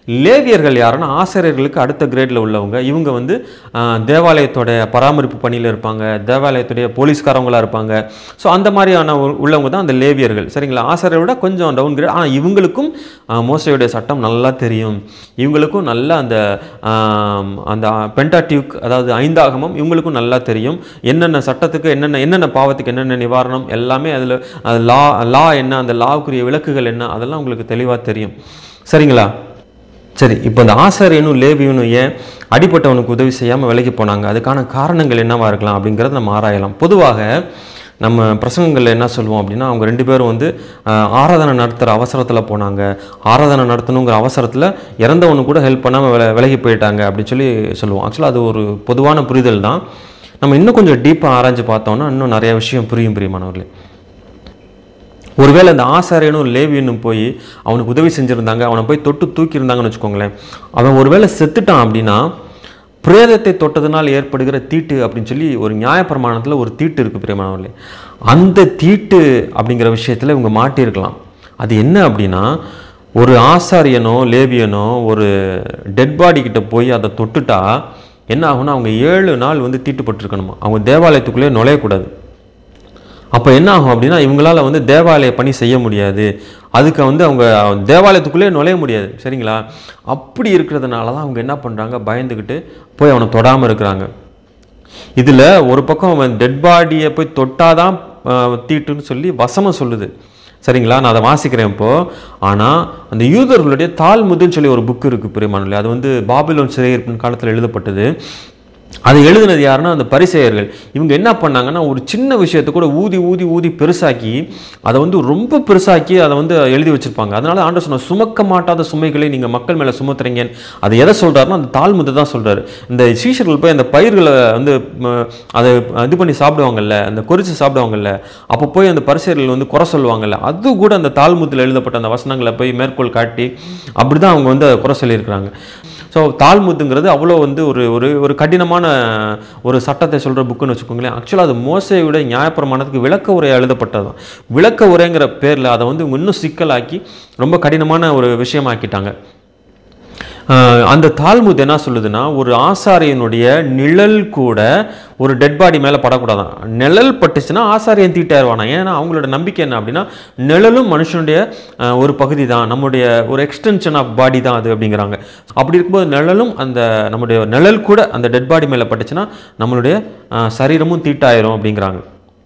லேவியர்கள் யாருன்னா ஆசிரியர்களுக்கு அடுத்த கிரேடில் உள்ளவங்க இவங்க வந்து ஆஹ், தேவாலயத்தோட பராமரிப்பு பணியில் இருப்பாங்க தேவாலயத்துடைய போலீஸ்காரவங்களாக இருப்பாங்க ஸோ அந்த மாதிரியான உ- உள்ளவங்க தான் அந்த லேவியர்கள் சரிங்களா ஆசிரியரை விட கொஞ்சம் டவுன் கிரேட் ஆனால் இவங்களுக்கும் ஆஹ், மோசையுடைய சட்டம் நல்லா தெரியும் இவங்களுக்கும் நல்லா அந்த ஆம், அந்த பென்டாடியூக் அதாவது ஐந்தாகமம் இவங்களுக்கும் நல்லா தெரியும் என்னென்ன சட்டத்துக்கு என்னென்ன என்னென்ன பாவத்துக்கு என்னென்ன நிவாரணம் எல்லாமே அதில் லா லா என்ன அந்த லாவுக்குரிய விளக்குகள் என்ன அதெல்லாம் உங்களுக்கு தெளிவாக தெரியும் சரிங்களா சரி இப்போ இந்த ஆசாரியனும் லேவியனும் ஏன் அடிப்பட்டவனுக்கு உதவி செய்யாமல் விலைக்கு போனாங்க அதுக்கான காரணங்கள் என்னவா இருக்கலாம் அப்படிங்கிறத நம்ம ஆராயலாம் பொதுவாக நம்ம பிரசங்கங்களில் என்ன சொல்லுவோம் அப்படின்னா அவங்க ரெண்டு பேரும் வந்து ஆஹ், ஆராதனை நடத்துகிற அவசரத்தில் போனாங்க ஆராதனை நடத்தணுங்கிற அவசரத்தில் இறந்தவனு கூட ஹெல்ப் பண்ணாமல் வில விலகி போயிட்டாங்க அப்படின்னு சொல்லி சொல்லுவோம் ஆக்சுவலாக அது ஒரு பொதுவான புரிதல் தான் நம்ம இன்னும் கொஞ்சம் டீப்பாக ஆராய்ஞ்சு பார்த்தோம்னா இன்னும் நிறைய விஷயம் புரியும் பிரியமானவர்களே ஒருவேளை அந்த ஆசாரியனும் லேவியனும் போய் அவனுக்கு உதவி செஞ்சுருந்தாங்க அவனை போய் தொட்டு தூக்கியிருந்தாங்கன்னு வச்சுக்கோங்களேன் அவன் ஒருவேளை செத்துட்டான் அப்படின்னா பிரேதத்தை தொட்டதுனால் ஏற்படுகிற தீட்டு அப்படின்னு சொல்லி ஒரு நியாயப்பிரமாணத்தில் ஒரு தீட்டு இருக்குது பிரியமானவர்களே அந்த தீட்டு அப்படிங்கிற விஷயத்தில் இவங்க மாட்டியிருக்கலாம் அது என்ன அப்படின்னா ஒரு ஆசாரியனோ லேவியனோ ஒரு டெட் பாடி கிட்ட போய் அதை தொட்டுட்டா என்ன ஆகும்னா அவங்க ஏழு நாள் வந்து தீட்டுப்பட்டிருக்கணுமா அவங்க தேவாலயத்துக்குள்ளே நுழையக்கூடாது அப்போ என்ன ஆகும் அப்படின்னா இவங்களால வந்து தேவாலய பணி செய்ய முடியாது அதுக்கு வந்து அவங்க தேவாலயத்துக்குள்ளே நுழைய முடியாது சரிங்களா அப்படி இருக்கிறதுனால தான் அவங்க என்ன பண்ணுறாங்க பயந்துக்கிட்டு போய் அவனை தொடாமல் இருக்கிறாங்க இதில் ஒரு பக்கம் அவன் டெட் பாடியை போய் தொட்டாதான் ஆஹ், தீட்டுன்னு சொல்லி வசனம் சொல்லுது சரிங்களா நான் அதை வாசிக்கிறேன் இப்போ ஆனால் அந்த யூதர்களுடைய தாழ்முதுன்னு சொல்லி ஒரு புக் இருக்குது பிரியமானே அது வந்து பாபிலோன் சிறையிருப்பின் காலத்தில் எழுதப்பட்டது அது எழுதுனது யாருன்னா அந்த பரிசெயர்கள் இவங்க என்ன பண்ணாங்கன்னா ஒரு சின்ன விஷயத்தை கூட ஊதி ஊதி ஊதி பெருசாக்கி அதை வந்து ரொம்ப பெருசாக்கி அதை வந்து எழுதி வச்சிருப்பாங்க அதனால ஆண்டு சொன்ன சுமக்க மாட்டாத சுமைகளை நீங்கள் மக்கள் மேலே சுமத்துறீங்க அது எதை சொல்றாருன்னா அந்த தாழ்முதை தான் சொல்றாரு இந்த சீஷர்கள் போய் அந்த பயிர்களை வந்து ம, அதை இது பண்ணி சாப்பிடுவாங்கல்ல அந்த கொறிச்சு சாப்பிடுவாங்கல்ல அப்போ போய் அந்த பரிசெயர்கள் வந்து குறை சொல்லுவாங்கல்ல அது கூட அந்த தாழ்முத்தில் எழுதப்பட்ட அந்த வசனங்களை போய் மேற்கோள் காட்டி அப்படிதான் அவங்க வந்து அதை குறை சொல்லியிருக்கிறாங்க ஸோ தாழ்முத்துங்கிறது அவ்வளோ வந்து ஒரு ஒரு ஒரு கடினமான ஒரு சட்டத்தை சொல்கிற புக்குன்னு வச்சுக்கோங்களேன் ஆக்சுவலாக அது மோசையோட நியாயப்பிரமாணத்துக்கு விளக்க உரை எழுதப்பட்டது தான் விளக்க உரைங்கிற பேரில் அதை வந்து இவங்க இன்னும் சிக்கலாக்கி ரொம்ப கடினமான ஒரு விஷயமாக்கிட்டாங்க ஆஹ் அந்த தால்முத் என்ன சொல்லுதுன்னா ஒரு ஆசாரியனுடைய நிழல் கூட ஒரு டெட் பாடி மேலே படக்கூடாதான் நிழல் பட்டுச்சுன்னா ஆசாரியன் தீட்டாயிருவானா ஏன்னா அவங்களோட நம்பிக்கை என்ன அப்படின்னா நிழலும் மனுஷனுடைய ஆஹ், ஒரு பகுதி தான் நம்முடைய ஒரு எக்ஸ்டென்ஷன் ஆஃப் பாடி தான் அது அப்படிங்கிறாங்க அப்படி இருக்கும்போது நிழலும் அந்த நம்முடைய நிழல் கூட அந்த டெட் பாடி மேலே பட்டுச்சுன்னா நம்மளுடைய ஆஹ், சரீரமும் தீட்டாயிரும் அப்படிங்கிறாங்க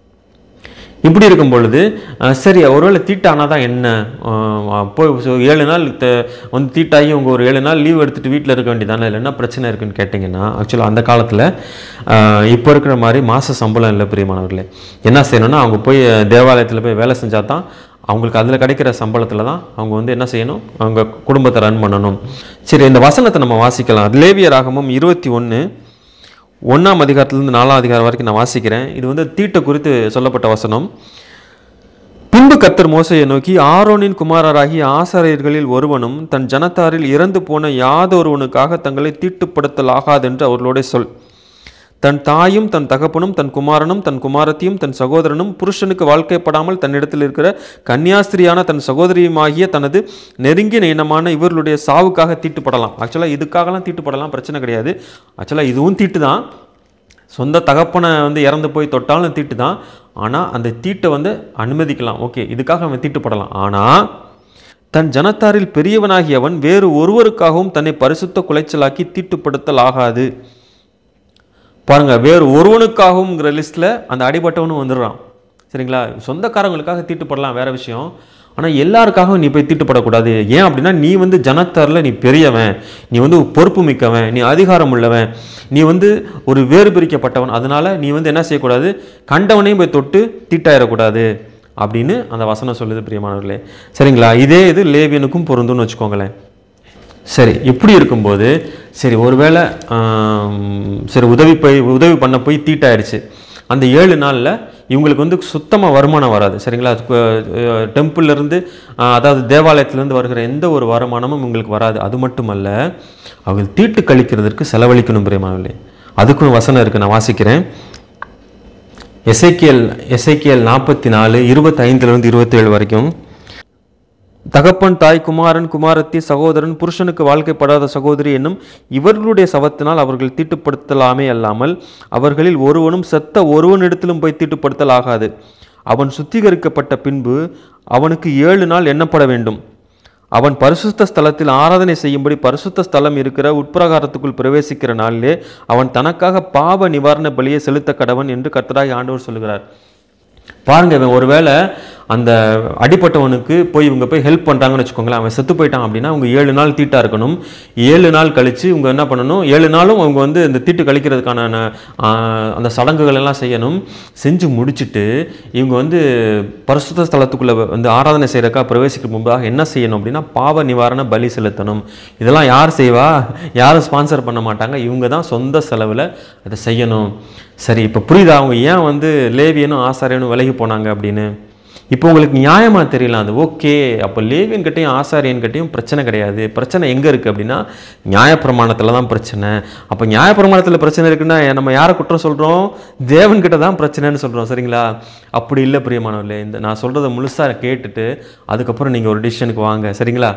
இப்படி இருக்கும் பொழுது அஹ், சரி ஒருவேளை தீட்டானா தான் என்ன அஹ், போய் so ஏழு நாள் த- வந்து தீட்டாகி உங்கள் ஒரு ஏழு நாள் லீவ் எடுத்துட்டு வீட்டில் இருக்க வேண்டியதானே இல்லை என்ன பிரச்சனை இருக்குன்னு கேட்டிங்கன்னா ஆக்சுவலாக அந்த காலத்தில் இப்போ இருக்கிற மாதிரி மாத சம்பளம் இல்லை பிரியமானவர்களே என்ன செய்யணும்னா அவங்க போய் தேவாலயத்தில் போய் வேலை செஞ்சால் தான் அவங்களுக்கு அதில் கிடைக்கிற சம்பளத்தில் தான் அவங்க வந்து என்ன செய்யணும் அவங்க குடும்பத்தை ரன் பண்ணணும் சரி இந்த வசனத்தை நம்ம வாசிக்கலாம் லேவிய ராகமம் இருபத்தி ஒன்று ஒன்றாம் அதிகாரத்திலிருந்து நாலாம் அதிகாரம் வரைக்கும் நான் வாசிக்கிறேன் இது வந்து தீட்டை குறித்து சொல்லப்பட்ட வசனம் பின்பு கர்த்தர் மோசையை நோக்கி ஆரோனின் குமாரராகிய ஆசாரியர்களில் ஒருவனும் தன் ஜனத்தாரில் இறந்து போன யாதொருவனுக்காக தங்களை தீட்டுப்படுத்தலாகாதென்று அவர்களோட சொல் தன் தாயும் தன் தகப்பனும் தன் குமாரனும் தன் குமாரத்தியும் தன் சகோதரனும் புருஷனுக்கு வாழ்க்கைப்படாமல் தன்னிடத்தில் இருக்கிற கன்னியாஸ்திரியான தன் சகோதரியுமாகிய தனது நெருங்கிய இனமான இவர்களுடைய சாவுக்காக தீட்டுப்படலாம் ஆக்சுவலாக இதுக்காகலாம் தீட்டுப்படலாம் பிரச்சனை கிடையாது ஆக்சுவலாக இதுவும் தீட்டு தான் சொந்த தகப்பனை வந்து இறந்து போய் தொட்டாலும் தீட்டு தான் ஆனால் அந்த தீட்டை வந்து அனுமதிக்கலாம் ஓகே இதுக்காக அவன் தீட்டுப்படலாம் ஆனால் தன் ஜனத்தாரில் பெரியவனாகியவன் வேறு ஒருவருக்காகவும் தன்னை பரிசுத்த குலைச்சலாக்கி தீட்டுப்படுத்தல் ஆகாது பாருங்க வேறு ஒருவனுக்காகவுங்கிற லிஸ்ட்டில் அந்த அடிபட்டவனும் வந்துடுறான் சரிங்களா சொந்தக்காரங்களுக்காக தீட்டுப்படலாம் வேற விஷயம் ஆனால் எல்லாருக்காகவும் நீ போய் தீட்டுப்படக்கூடாது ஏன் அப்படின்னா நீ வந்து ஜனத்தாரில் நீ பெரியவன் நீ வந்து பொறுப்பு மிக்கவன் நீ அதிகாரம் உள்ளவன் நீ வந்து ஒரு வேறு பிரிக்கப்பட்டவன் அதனால நீ வந்து என்ன செய்யக்கூடாது கண்டவனையும் போய் தொட்டு தீட்டாயிடக்கூடாது அப்படின்னு அந்த வசனம் சொல்லுது பிரியமானவர்களே சரிங்களா இதே இது லேவியனுக்கும் பொருந்தும்னு வச்சுக்கோங்களேன் சரி இப்படி இருக்கும்போது சரி ஒருவேளை ஆம், சரி உதவி போய் உதவி பண்ண போய் தீட்டாயிருச்சு அந்த ஏழு நாளில் இவங்களுக்கு வந்து சுத்தமாக வருமானம் வராது சரிங்களா டெம்பிள்ல இருந்து ஆஹ், அதாவது தேவாலயத்திலேருந்து வருகிற எந்த ஒரு வருமானமும் இவங்களுக்கு வராது அது மட்டுமல்ல அவங்க தீட்டு கழிக்கிறதுக்கு செலவழிக்கணும் பிரியமானவர்களே அதுக்கும் வசனம் இருக்குது நான் வாசிக்கிறேன் எசைக்கியல் எசைக்கியல் நாற்பத்தி நாலு இருபத்தைந்துலேருந்து இருபத்தேழு வரைக்கும் தகப்பன் தாய் குமாரன் குமாரத்தி சகோதரன் புருஷனுக்கு வாழ்க்கைப்படாத சகோதரி என்னும் இவர்களுடைய சவத்தினால் அவர்கள் தீட்டுப்படுத்தலாமே அல்லாமல் அவர்களில் ஒருவனும் செத்த ஒருவனிடத்திலும் போய் தீட்டுப்படுத்தல் ஆகாது அவன் சுத்திகரிக்கப்பட்ட பின்பு அவனுக்கு ஏழு நாள் எண்ணப்பட வேண்டும் அவன் பரிசுத்த ஸ்தலத்தில் ஆராதனை செய்யும்படி பரிசுத்த ஸ்தலம் இருக்கிற உட்பிரகாரத்துக்குள் பிரவேசிக்கிற நாளிலே அவன் தனக்காக பாவ நிவாரண பலியை செலுத்த கடவன் என்று கர்த்தராகி ஆண்டவர் சொல்லுகிறார் பாருங்க இவன் ஒருவேளை அந்த அடிப்பட்டவனுக்கு போய் இவங்க போய் ஹெல்ப் பண்ணுறாங்கன்னு வச்சுக்கோங்களேன் அவன் செத்து போயிட்டான் அப்படின்னா அவங்க ஏழு நாள் தீட்டா இருக்கணும் ஏழு நாள் கழித்து இவங்க என்ன பண்ணணும் ஏழு நாளும் அவங்க வந்து இந்த தீட்டு கழிக்கிறதுக்கான ஆஹ், அந்த சடங்குகள் எல்லாம் செய்யணும் செஞ்சு முடிச்சுட்டு இவங்க வந்து பரிசுத்த ஸ்தலத்துக்குள்ளே வந்து ஆராதனை செய்கிறக்கா பிரவேசிக்கும் முன்பாக என்ன செய்யணும் அப்படின்னா பாவ நிவாரண பலி செலுத்தணும் இதெல்லாம் யார் செய்வா யாரும் ஸ்பான்சர் பண்ண மாட்டாங்க இவங்க தான் சொந்த செலவில் அதை செய்யணும் சரி இப்போ புரியுதா அவங்க ஏன் வந்து லேவியனும் ஆசாரியனும் விலகி போனாங்க அப்படின்னு இப்போ உங்களுக்கு நியாயமா தெரியல அது ஓகே அப்போ லேவியன்கிட்டையும் ஆசாரியன்கிட்டையும் பிரச்சனை கிடையாது பிரச்சனை எங்கே இருக்குது அப்படின்னா நியாயப்பிரமாணத்தில் தான் பிரச்சனை அப்போ நியாயப்பிரமாணத்தில் பிரச்சனை இருக்குன்னா நம்ம யாரை குற்றம் சொல்கிறோம் தேவன்கிட்ட தான் பிரச்சனைன்னு சொல்கிறோம் சரிங்களா அப்படி இல்லை பிரியமானவர்களே இந்த நான் சொல்கிறத முழுசாக கேட்டுட்டு அதுக்கப்புறம் நீங்கள் ஒரு டிசிஷனுக்கு வாங்க சரிங்களா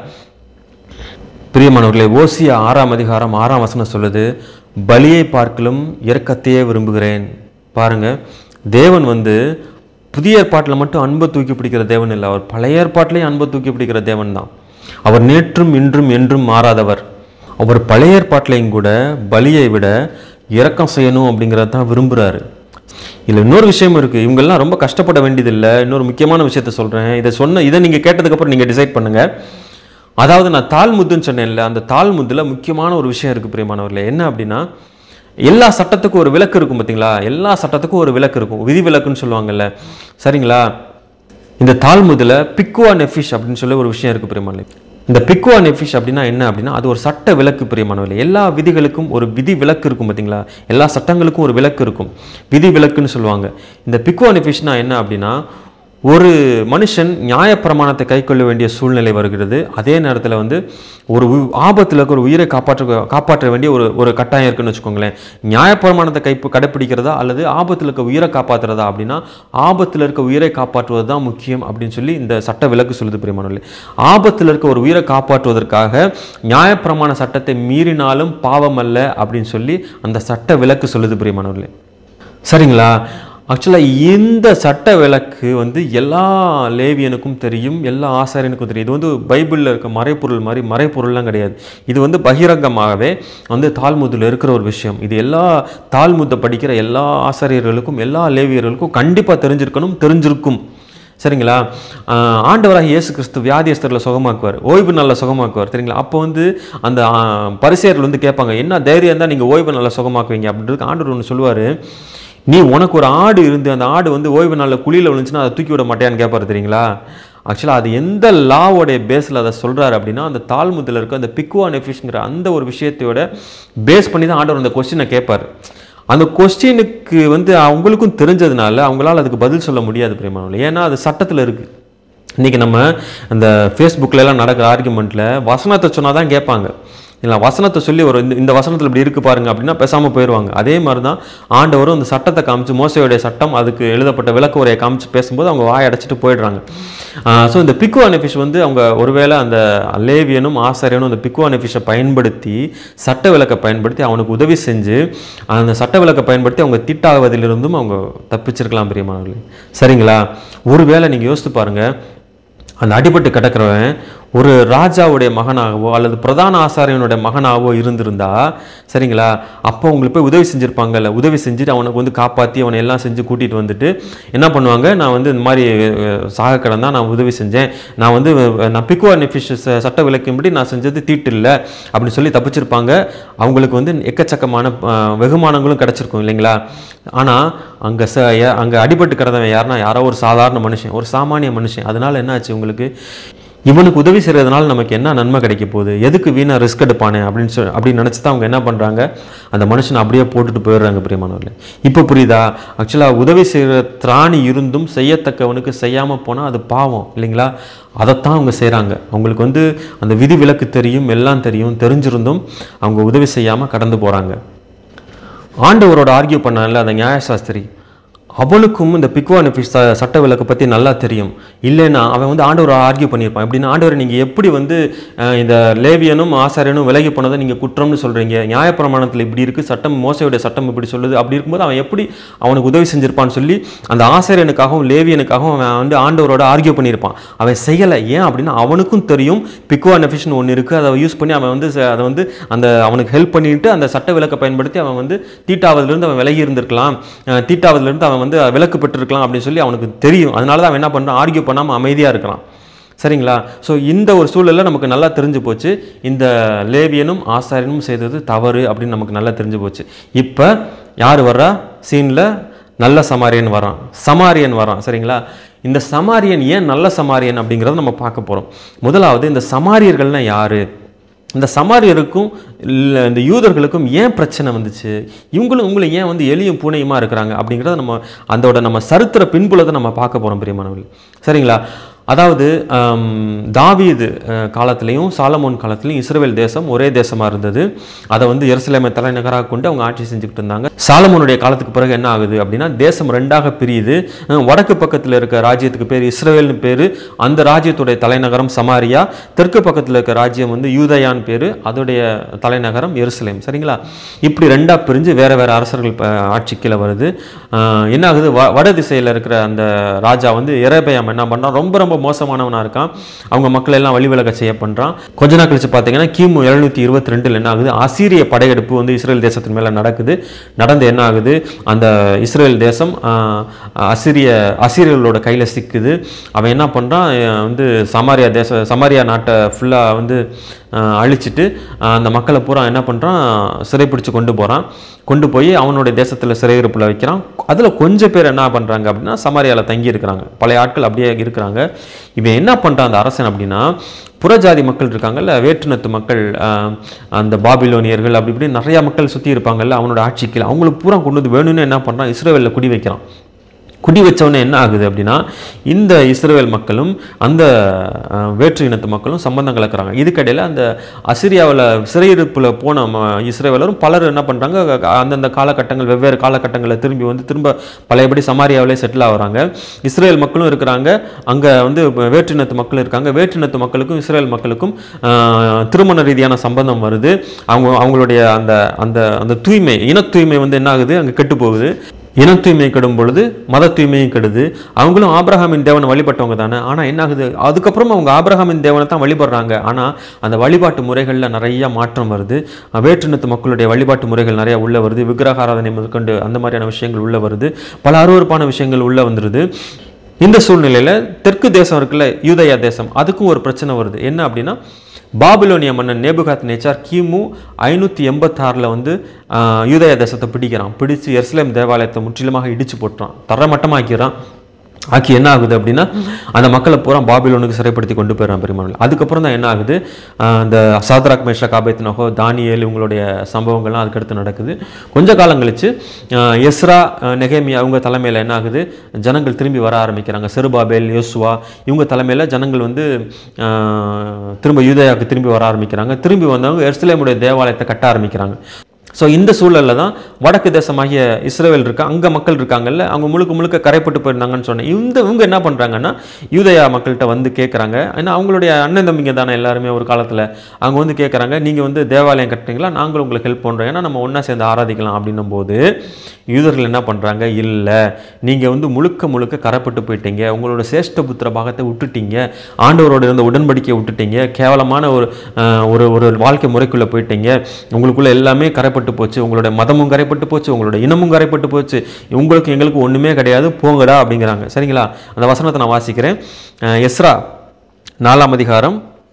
பிரியமானவர்களே ஓசியா ஆறாம் அதிகாரம் ஆறாம் வசனம் சொல்லுது பலியை பார்க்கலும் இரக்கத்தையே விரும்புகிறேன் பாருங்க தேவன் வந்து புதிய ஏற்பாட்டில் மட்டும் அன்பை தூக்கி பிடிக்கிற தேவன் இல்லை அவர் பழைய ஏற்பாட்டிலையும் அன்பை தூக்கி பிடிக்கிற தேவன் தான் அவர் நேற்றும் இன்றும் என்றும் மாறாதவர் அவர் பழைய ஏற்பாட்டிலையும் கூட பலியை விட இரக்கம் செய்யணும் அப்படிங்கிறத தான் விரும்புகிறாரு இதில் இன்னொரு விஷயம் இருக்குது இவங்கெல்லாம் ரொம்ப கஷ்டப்பட வேண்டியதில்லை இன்னொரு முக்கியமான விஷயத்த சொல்கிறேன் இதை சொன்ன இதை நீங்கள் கேட்டதுக்கப்புறம் நீங்கள் டிசைட் பண்ணுங்கள் அதாவது நான் தாழ்முத்துன்னு சொன்னேன்ல அந்த தாழ்முத்தில் முக்கியமான ஒரு விஷயம் இருக்குது பிரியமானவர்களே என்ன அப்படின்னா எல்லா சட்டத்துக்கும் ஒரு விலக்கு இருக்கும் பார்த்தீங்களா எல்லா சட்டத்துக்கும் ஒரு விலக்கு இருக்கும் விதி விலக்குன்னு சொல்லுவாங்கல்ல சரிங்களா இந்த தாழ்முதில் பிக்குவா நெஃபிஷ் அப்படின்னு சொல்லி ஒரு விஷயம் இருக்குது பிரியமானவர்களே இந்த பிக்குவா நெஃபிஷ் அப்படின்னா என்ன அப்படின்னா அது ஒரு சட்ட விலக்கு பிரியமானவர்களே எல்லா விதிகளுக்கும் ஒரு விதி விலக்கு இருக்கும் பார்த்தீங்களா எல்லா சட்டங்களுக்கும் ஒரு விலக்கு இருக்கும் விதி விலக்குன்னு சொல்லுவாங்க இந்த பிக்குவா நெஃபிஷ்னா என்ன அப்படின்னா ஒரு மனுஷன் நியாயப்பிரமாணத்தை கைக்கொள்ள வேண்டிய சூழ்நிலை வருகிறது அதே நேரத்தில் வந்து ஒரு உ- ஆபத்துல இருக்க ஒரு உயிரை காப்பாற்ற காப்பாற்ற வேண்டிய ஒரு ஒரு கட்டாயம் இருக்குன்னு வச்சுக்கோங்களேன் நியாயப்பிரமாணத்தை கை கடைப்பிடிக்கிறதா அல்லது ஆபத்தில் இருக்க உயிரை காப்பாற்றுறதா அப்படின்னா ஆபத்தில் இருக்க உயிரை காப்பாற்றுவது தான் முக்கியம் அப்படின்னு சொல்லி இந்த சட்ட விலக்கு சொல்லுது பிரியமானவர்களே ஆபத்தில் இருக்க ஒரு உயிரை காப்பாற்றுவதற்காக நியாயப்பிரமாண சட்டத்தை மீறினாலும் பாவம் அல்ல அப்படின்னு சொல்லி அந்த சட்ட விலக்கு சொல்லுது பிரியமானவர்களே சரிங்களா ஆக்சுவலாக இந்த சட்ட விளக்கு வந்து எல்லா லேவியனுக்கும் தெரியும் எல்லா ஆசாரியனுக்கும் தெரியும் இது வந்து பைபிளில் இருக்க மறைப்பொருள் மாதிரி மறைப்பொருள்லாம் கிடையாது இது வந்து பகிரங்கமாகவே வந்து தாழ்முதில் இருக்கிற ஒரு விஷயம் இது எல்லா தாழ்முத்தை படிக்கிற எல்லா ஆசாரியர்களுக்கும் எல்லா லேவியர்களுக்கும் கண்டிப்பாக தெரிஞ்சிருக்கணும் தெரிஞ்சிருக்கும் சரிங்களா ஆஹ் ஆண்டவராக இயேசு கிறிஸ்து வியாதியஸ்தரில் சுகமாக்குவார் ஓய்வு நாளில் சுகமாக்குவார் சரிங்களா அப்போ வந்து அந்த ஆஹ், பரிசேயர்கள் வந்து கேட்பாங்க என்ன தைரியம் தான் நீங்கள் ஓய்வு நாளில் சுகமாக்குவீங்க அப்படின்றது ஆண்டவர் ஒன்று சொல்லுவார் நீ உனக்கு ஒரு ஆடு இருந்து அந்த ஆடு வந்து ஓய்வு நாளில் குழியில் விழுந்துச்சுன்னா அதை தூக்கி விட மாட்டேன்னு கேட்பாரு தெரியுங்களா ஆக்சுவலாக அது எந்த லாவோடைய பேஸில் அதை சொல்கிறாரு அப்படின்னா அந்த தாழ்முதில் இருக்க அந்த பிக்குவா நெஃபிஷ்ங்கிற அந்த ஒரு விஷயத்தையோட பேஸ் பண்ணி தான் ஆண்டவர் அந்த கொஸ்டினை கேட்பார் அந்த கொஸ்டினுக்கு வந்து அவங்களுக்கும் தெரிஞ்சதுனால அவங்களால அதுக்கு பதில் சொல்ல முடியாது பிரியமானவர்களே ஏன்னா அது சட்டத்தில் இருக்குது இன்றைக்கி நம்ம அந்த ஃபேஸ்புக்கில் எல்லாம் நடக்கிற ஆர்குமெண்ட்டில் வசனத்தை சொன்னால் தான் கேட்பாங்க இல்லை வசனத்தை சொல்லி ஒரு இந்த இந்த வசனத்தில் இப்படி இருக்கு பாருங்க அப்படின்னா பேசாமல் போயிடுவாங்க அதே மாதிரி தான் ஆண்டவரும் இந்த சட்டத்தை காமிச்சு மோசையுடைய சட்டம் அதுக்கு எழுதப்பட்ட விளக்க உரையை காமிச்சு பேசும்போது அவங்க வாய் அடைச்சிட்டு போயிடுறாங்க ஸோ இந்த பிக்குவா நெஃபிஷ் வந்து அவங்க ஒருவேளை அந்த லேவியனும் ஆசாரியனும் அந்த பிக்குவா நெஃபிஷை பயன்படுத்தி சட்ட விளக்கை பயன்படுத்தி அவனுக்கு உதவி செஞ்சு அந்த சட்ட விளக்கை பயன்படுத்தி அவங்க திட்டாகுவதிலிருந்தும் அவங்க தப்பிச்சிருக்கலாம் பிரியமானவர்களே சரிங்களா ஒருவேளை நீங்கள் யோசித்து பாருங்க அந்த அடிபட்டு கிடக்கிறவன் ஒரு ராஜாவுடைய மகனாகவோ அல்லது பிரதான ஆசாரியனுடைய மகனாகவோ இருந்திருந்தா சரிங்களா அப்போ உங்களுக்கு போய் உதவி செஞ்சுருப்பாங்கல்ல உதவி செஞ்சுட்டு அவனுக்கு வந்து காப்பாற்றி அவனை எல்லாம் செஞ்சு கூட்டிகிட்டு வந்துட்டு என்ன பண்ணுவாங்க நான் வந்து இந்த மாதிரி அஹ், சாக கிடந்தா நான் உதவி செஞ்சேன் நான் வந்து அஹ், நான் பிக்குவா நெஃபிஷ் சட்ட விலக்கின்படி நான் செஞ்சது தீட்டு இல்லை அப்படின்னு சொல்லி தப்பிச்சிருப்பாங்க அவங்களுக்கு வந்து எக்கச்சக்கமான அஹ், வெகுமானங்களும் கிடச்சிருக்கும் இல்லைங்களா ஆனால் அங்கே ச அங்கே அடிபட்டு கிடந்தவன் யாருன்னா யாரோ ஒரு சாதாரண மனுஷன் ஒரு சாமானிய மனுஷன் அதனால என்ன ஆச்சு உங்களுக்கு இவனுக்கு உதவி செய்கிறதுனால நமக்கு என்ன நன்மை கிடைக்க போகுது எதுக்கு வீணா ரிஸ்க் எடுப்பானே அப்படின்னு சொல்லி அப்படின்னு நினச்சி தான் அவங்க என்ன பண்ணுறாங்க அந்த மனுஷனை அப்படியே போட்டுட்டு போயிடுறாங்க பிரியமானவர்களே இப்போ புரியுதா ஆக்சுவலாக உதவி செய்கிற திராணி இருந்தும் செய்யத்தக்கவனுக்கு செய்யாமல் போனால் அது பாவம் இல்லைங்களா அதைத்தான் அவங்க செய்கிறாங்க அவங்களுக்கு வந்து அந்த விதி விலக்கு தெரியும் எல்லாம் தெரியும் தெரிஞ்சிருந்தும் அவங்க உதவி செய்யாமல் கடந்து போகிறாங்க ஆண்டவரோட ஆர்கியூ பண்ணான்ல அந்த நியாயசாஸ்திரி அவனுக்கும் இந்த பிக்வா நெஃபிஸ் ச- சட்ட விலக்கை பற்றி நல்லா தெரியும் இல்லைன்னா அவன் வந்து ஆண்டவர் ஆர்கியூ பண்ணியிருப்பான் எப்படின்னா ஆண்டவர் நீங்கள் எப்படி வந்து அஹ், இந்த லேவியனும் ஆசாரியனும் விலகி போனதை நீங்கள் குற்றம்னு சொல்கிறீங்க நியாயப்பிரமாணத்தில் இப்படி இருக்குது சட்டம் மோசையுடைய சட்டம் இப்படி சொல்லுது அப்படி இருக்கும்போது அவன் எப்படி அவனுக்கு உதவி செஞ்சிருப்பான்னு சொல்லி அந்த ஆசாரியனுக்காகவும் லேவியனுக்காகவும் அவன் வந்து ஆண்டவரோட ஆர்கியூ பண்ணியிருப்பான் அவன் செய்யலை ஏன் அப்படின்னா அவனுக்கும் தெரியும் பிக்வா நெஃபிஷன் ஒன்று இருக்குது அதை யூஸ் பண்ணி அவன் வந்து ச- அதை வந்து அந்த அவனுக்கு ஹெல்ப் பண்ணிட்டு அந்த சட்ட விலக்கை பயன்படுத்தி அவன் வந்து தீட்டாவதிலிருந்து அவன் விலகி இருந்திருக்கலாம் அஹ் தீட்டாவதிலிருந்து அவன் வந்து விலக்கு பெற்றிருக்கலாம் அப்படின்னு சொல்லி அவனுக்கு தெரியும் அதனால தான் அவன் என்ன பண்ணுறான் ஆர்கியூ பண்ணாமல் அமைதியாக இருக்கிறான் சரிங்களா ஸோ இந்த ஒரு சூழல்ல நமக்கு நல்லா தெரிஞ்சு போச்சு இந்த லேவியனும் ஆசாரியனும் செய்தது தவறு அப்படின்னு நமக்கு நல்லா தெரிஞ்சு போச்சு இப்போ யார் வர்றா சீனில் நல்ல சமாரியன் வரான் சமாரியன் வரான் சரிங்களா இந்த சமாரியன் ஏன் நல்ல சமாரியன் அப்படிங்கிறத நம்ம பார்க்க போகிறோம் முதலாவது இந்த சமாரியர்கள்னா யாரு இந்த சமாரியருக்கும் இல்லை இந்த யூதர்களுக்கும் ஏன் பிரச்சனை வந்துச்சு இவங்களும் உங்களை ஏன் வந்து எலியும் பூனையுமா இருக்கிறாங்க அப்படிங்கிறத நம்ம அதோட நம்ம சரித்திர பின்புலத்தை நம்ம பார்க்க போகிறோம் பிரியமானவர்கள் சரிங்களா அதாவது ஆம், தாவீது அஹ், காலத்திலையும் சாலமோன் காலத்திலையும் இஸ்ரேல் தேசம் ஒரே தேசமாக இருந்தது அதை வந்து எருசலேமை தலைநகராக கொண்டு அவங்க ஆட்சி செஞ்சுக்கிட்டு இருந்தாங்க சாலமோனுடைய காலத்துக்கு பிறகு என்ன ஆகுது அப்படின்னா தேசம் ரெண்டாக பிரியுது அஹ், வடக்கு பக்கத்தில் இருக்க ராஜ்யத்துக்கு பேர் இஸ்ரேல்னு பேர் அந்த ராஜ்யத்துடைய தலைநகரம் சமாரியா தெற்கு பக்கத்தில் இருக்க ராஜ்யம் வந்து யூதயான் பேர் அதோடைய தலைநகரம் எருசலேம் சரிங்களா இப்படி ரெண்டா பிரிஞ்சு வேற வேற அரசர்கள் ப- ஆட்சி கீழே வருது ஆஹ் என்ன ஆகுது வ வட திசையில் இருக்கிற அந்த ராஜா வந்து எரேபயாம் என்ன பண்ணுறான் ரொம்ப ரொம்ப மோசமானவனா இருக்கான் அவங்க மக்கள் எல்லாம் வழிவிலக செய்ய பண்ணுறான் கொஞ்ச நாள் கழிச்சு பார்த்தீங்கன்னா கிமு எழுநூற்றி இருபத்தி ரெண்டில் என்ன ஆகுது அசீரிய படையெடுப்பு வந்து இஸ்ரேல் தேசத்தின் மேலே நடக்குது நடந்து என்ன ஆகுது அந்த இஸ்ரேல் தேசம் ஆஹ், அசிரிய அசீரியர்களோட கையில் சிக்குது அவன் என்ன பண்ணுறான் வந்து சமாரியா தேச சமாரியா நாட்டை ஃபுல்லாக வந்து ஆஹ், அழிச்சிட்டு ஆஹ், அந்த மக்களை பூரா என்ன பண்ணுறான் சிறைப்பிடிச்சு கொண்டு போகிறான் கொண்டு போய் அவனுடைய தேசத்தில் சிறையிருப்பில் வைக்கிறான் அதில் கொஞ்சம் பேர் என்ன பண்ணுறாங்க அப்படின்னா சமாரியாவில் தங்கி இருக்கிறாங்க பழைய ஆட்கள் அப்படியே இருக்கிறாங்க இவன் என்ன பண்ணுறான் அந்த அரசன் அப்படின்னா புறஜாதி மக்கள் இருக்காங்கல்ல வேற்றுநத்து மக்கள் ஆஹ், அந்த பாபிலோனியர்கள் அப்படி இப்படி நிறையா மக்கள் சுற்றி இருப்பாங்கல்ல அவனோட ஆட்சிக்கு அவங்களுக்கு பூரா கொண்டு வந்து வேணும்னு என்ன பண்ணுறான் இஸ்ரேலில் குடி வைக்கிறான் குடி வச்சவொடனே என்ன ஆகுது அப்படின்னா இந்த இஸ்ரேல் மக்களும் அந்த அஹ், வேற்று இனத்து மக்களும் சம்பந்தம் கலக்குறாங்க இதுக்கடையில் அந்த அசிரியாவில் சிறையிருப்பில் போன ம- இஸ்ரேலரும் பலர் என்ன பண்ணுறாங்க அந்தந்த காலகட்டங்கள் வெவ்வேறு காலகட்டங்களில் திரும்பி வந்து திரும்ப பழையபடி சமாரியாவிலே செட்டில் ஆகுறாங்க இஸ்ரேல் மக்களும் இருக்கிறாங்க அங்கே வந்து வேற்று இனத்து மக்கள் இருக்காங்க வேற்று இனத்து மக்களுக்கும் இஸ்ரேல் மக்களுக்கும் அஹ், திருமண ரீதியான சம்பந்தம் வருது அவங்க அவங்களுடைய அந்த அந்த அந்த தூய்மை இன தூய்மை வந்து என்ன ஆகுது அங்கே கெட்டு போகுது இன தூய்மை கெடும் பொழுது மத தூய்மையும் கெடுது அவங்களும் ஆபிரகாமின் தேவனை வழிபட்டவங்க தானே ஆனால் என்ன ஆகுது அதுக்கப்புறம் அவங்க ஆபிரகாமின் தேவனை தான் வழிபடுறாங்க ஆனால் அந்த வழிபாட்டு முறைகளில் நிறைய மாற்றம் வருது அஹ் வேற்றினத்து மக்களுடைய வழிபாட்டு முறைகள் நிறைய உள்ள வருது விக்கிரக ஆராதனை முதற்கொண்டு அந்த மாதிரியான விஷயங்கள் உள்ள வருது பல அருவருப்பான விஷயங்கள் உள்ள வந்துருது இந்த சூழ்நிலையில் தெற்கு தேசம் இருக்குல்ல யூதயா தேசம் அதுக்கும் ஒரு பிரச்சனை வருது என்ன அப்படின்னா பாபிலோனிய மன்னன் நேபுகாத் நேச்சார் கிமு ஐநூற்றி எண்பத்தாறில் வந்து ஆஹ், யூதயா தேசத்தை பிடிக்கிறான் பிடிச்சு எருசலேம் தேவாலயத்தை முற்றிலுமாக இடிச்சு போட்டுறான் தரமட்டமாக்கிறான் ஆக்கி என்ன ஆகுது அப்படின்னா அந்த மக்களை பூரா பாபிலோனுக்கு சிறைப்படுத்தி கொண்டு போயிடறான் பெருமாள் அதுக்கப்புறம் தான் என்ன ஆகுது ஆஹ் அந்த சாத்ராக் மேஷா காபேத் நகோ தானியேல் இவங்களுடைய சம்பவங்கள்லாம் அதுக்கடுத்து நடக்குது கொஞ்ச காலம் கழிச்சு ஆஹ் எஸ்ரா ஆஹ் நெகேமியா அவங்க தலைமையில் என்ன ஆகுது ஜனங்கள் திரும்பி வர ஆரம்பிக்கிறாங்க செருபாபேல் யோசுவா இவங்க தலைமையில் ஜனங்கள் வந்து ஆஹ் திரும்ப யூதயாவுக்கு திரும்பி வர ஆரம்பிக்கிறாங்க திரும்பி வந்தவங்க எருசலேமுடைய தேவாலயத்தை கட்ட ஆரம்பிக்கிறாங்க ஸோ இந்த சூழல்ல தான் வடக்கு தேசமாகிய இஸ்ரேல் இருக்கு அங்கே மக்கள் இருக்காங்கல்ல அவங்க முழுக்க முழுக்க கரைப்பட்டு போயிருந்தாங்கன்னு சொன்னேன் இந்த இவங்க என்ன பண்ணுறாங்கன்னா யூதயா மக்கள்கிட்ட வந்து கேட்குறாங்க ஏன்னா அவங்களுடைய அண்ணன் தம்பிங்க தானே எல்லாருமே ஒரு காலத்தில் அவங்க வந்து கேட்குறாங்க நீங்கள் வந்து தேவாலயம் கட்டுறீங்களா நாங்களும் உங்களுக்கு ஹெல்ப் பண்ணுறோம் ஏன்னா நம்ம ஒன்றா சேர்ந்து ஆராதிக்கலாம் அப்படின்னும் போது யூதர்கள் என்ன பண்ணுறாங்க இல்லை நீங்கள் வந்து முழுக்க முழுக்க கரைப்பட்டு போயிட்டீங்க உங்களோட சேஷ்ட புத்திர பாகத்தை விட்டுட்டீங்க ஆண்டவரோட இருந்த உடன்படிக்கையை விட்டுட்டீங்க கேவலமான ஒரு அஹ், ஒரு ஒரு வாழ்க்கை முறைக்குள்ளே போயிட்டீங்க உங்களுக்குள்ள எல்லாமே கரைப்பட்டு போச்சு உங்களோட மதமும் கரைப்பட்டு போச்சு உங்களோட இனமும் கரைப்பட்டு போச்சு உங்களுக்கு எங்களுக்கு ஒன்றுமே கிடையாது போங்கடா அப்படிங்கிறாங்க சரிங்களா அந்த வசனத்தை நான் வாசிக்கிறேன் அஹ், எஸ்ரா நாலாம் அதிகாரம்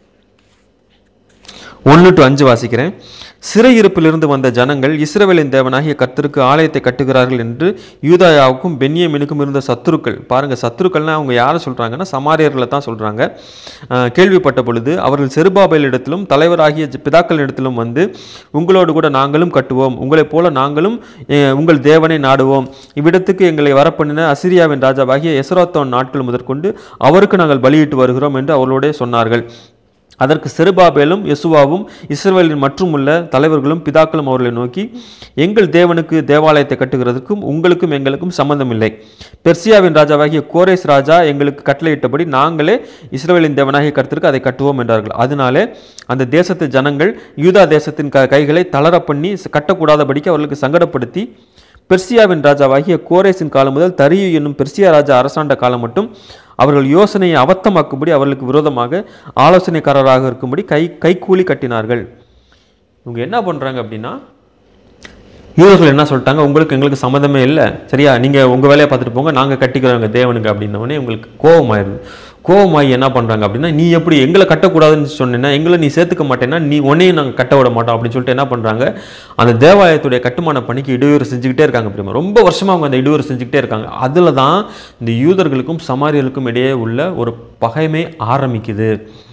ஒன்று டு அஞ்சு வாசிக்கிறேன் சிறையிருப்பிலிருந்து வந்த ஜனங்கள் இஸ்ரவேலின் தேவனாகிய கர்த்தருக்கு ஆலயத்தை கட்டுகிறார்கள் என்று யூதாயாவுக்கும் பென்யமினுக்கும் இருந்த சத்துருக்கள் பாருங்க சத்துருக்கள்னா அவங்க யாரை சொல்றாங்கன்னா சமாரியர்களை தான் சொல்றாங்க அஹ், கேள்விப்பட்ட பொழுது அவர்கள் செருபாபேல் இடத்திலும் தலைவராகிய ஜ- பிதாக்கள் இடத்திலும் வந்து உங்களோடு கூட நாங்களும் கட்டுவோம் உங்களைப் போல நாங்களும் அஹ், உங்கள் தேவனை நாடுவோம் இவ்விடத்துக்கு எங்களை வரப்பண்ணின அசிரியாவின் ராஜாவாகிய எசரோத்தோன் நாட்கள் முதற்கொண்டு அவருக்கு நாங்கள் பலியிட்டு வருகிறோம் என்று அவர்களோடே சொன்னார்கள் அதற்கு செருபாபேலும் யெசுவாவும் இஸ்ரவேலின் மற்றும் உள்ள தலைவர்களும் பிதாக்களும் அவர்களை நோக்கி எங்கள் தேவனுக்கு தேவாலயத்தை கட்டுகிறதுக்கும் உங்களுக்கும் எங்களுக்கும் சம்பந்தம் இல்லை பெர்சியாவின் ராஜாவாகிய கோரேஸ் ராஜா எங்களுக்கு கட்டளையிட்டபடி நாங்களே இஸ்ரவேலின் தேவனாகிய கருத்திற்கு அதை கட்டுவோம் என்றார்கள் அதனாலே அந்த தேசத்து ஜனங்கள் யூதா தேசத்தின் க கைகளை தளர பண்ணி கட்டக்கூடாதபடிக்கு அவர்களுக்கு சங்கடப்படுத்தி பெர்சியாவின் ராஜாவாகிய கோரேசின் காலம் முதல் தரியு என்னும் பெர்சியா ராஜா அரசாண்ட காலம் மட்டும் அவர்கள் யோசனையை அபத்தமாக்கும்படி அவர்களுக்கு விரோதமாக ஆலோசனைக்காரராக இருக்கும்படி கை கைக்கூலி கட்டினார்கள் இவங்க என்ன பண்ணுறாங்க அப்படின்னா யூதர்கள் என்ன சொல்லிட்டாங்க உங்களுக்கு எங்களுக்கு சம்மந்தமே இல்லை சரியா நீங்கள் உங்கள் வேலையை பார்த்துட்டு போங்க நாங்கள் கட்டிக்கிறோம் எங்கள் தேவனுக்கு அப்படின்னவொடனே உங்களுக்கு கோபமாயிருது கோபமாயி என்ன பண்ணுறாங்க அப்படின்னா நீ எப்படி எங்களை கட்டக்கூடாதுன்னு சொன்னேன்னா எங்களை நீ சேர்த்துக்க மாட்டேன்னா நீ உன்னையும் நாங்கள் கட்ட விட மாட்டோம் அப்படின்னு சொல்லிட்டு என்ன பண்ணுறாங்க அந்த தேவாலயத்துடைய கட்டுமான பணிக்கு இடையூறு செஞ்சுக்கிட்டே இருக்காங்க பிரியமா ரொம்ப வருஷமாக அவங்க அந்த இடையூறு செஞ்சுக்கிட்டே இருக்காங்க அதில் தான் இந்த யூதர்களுக்கும் சமாரியர்களுக்கும் இடையே உள்ள ஒரு பகைமை ஆரம்பிக்குது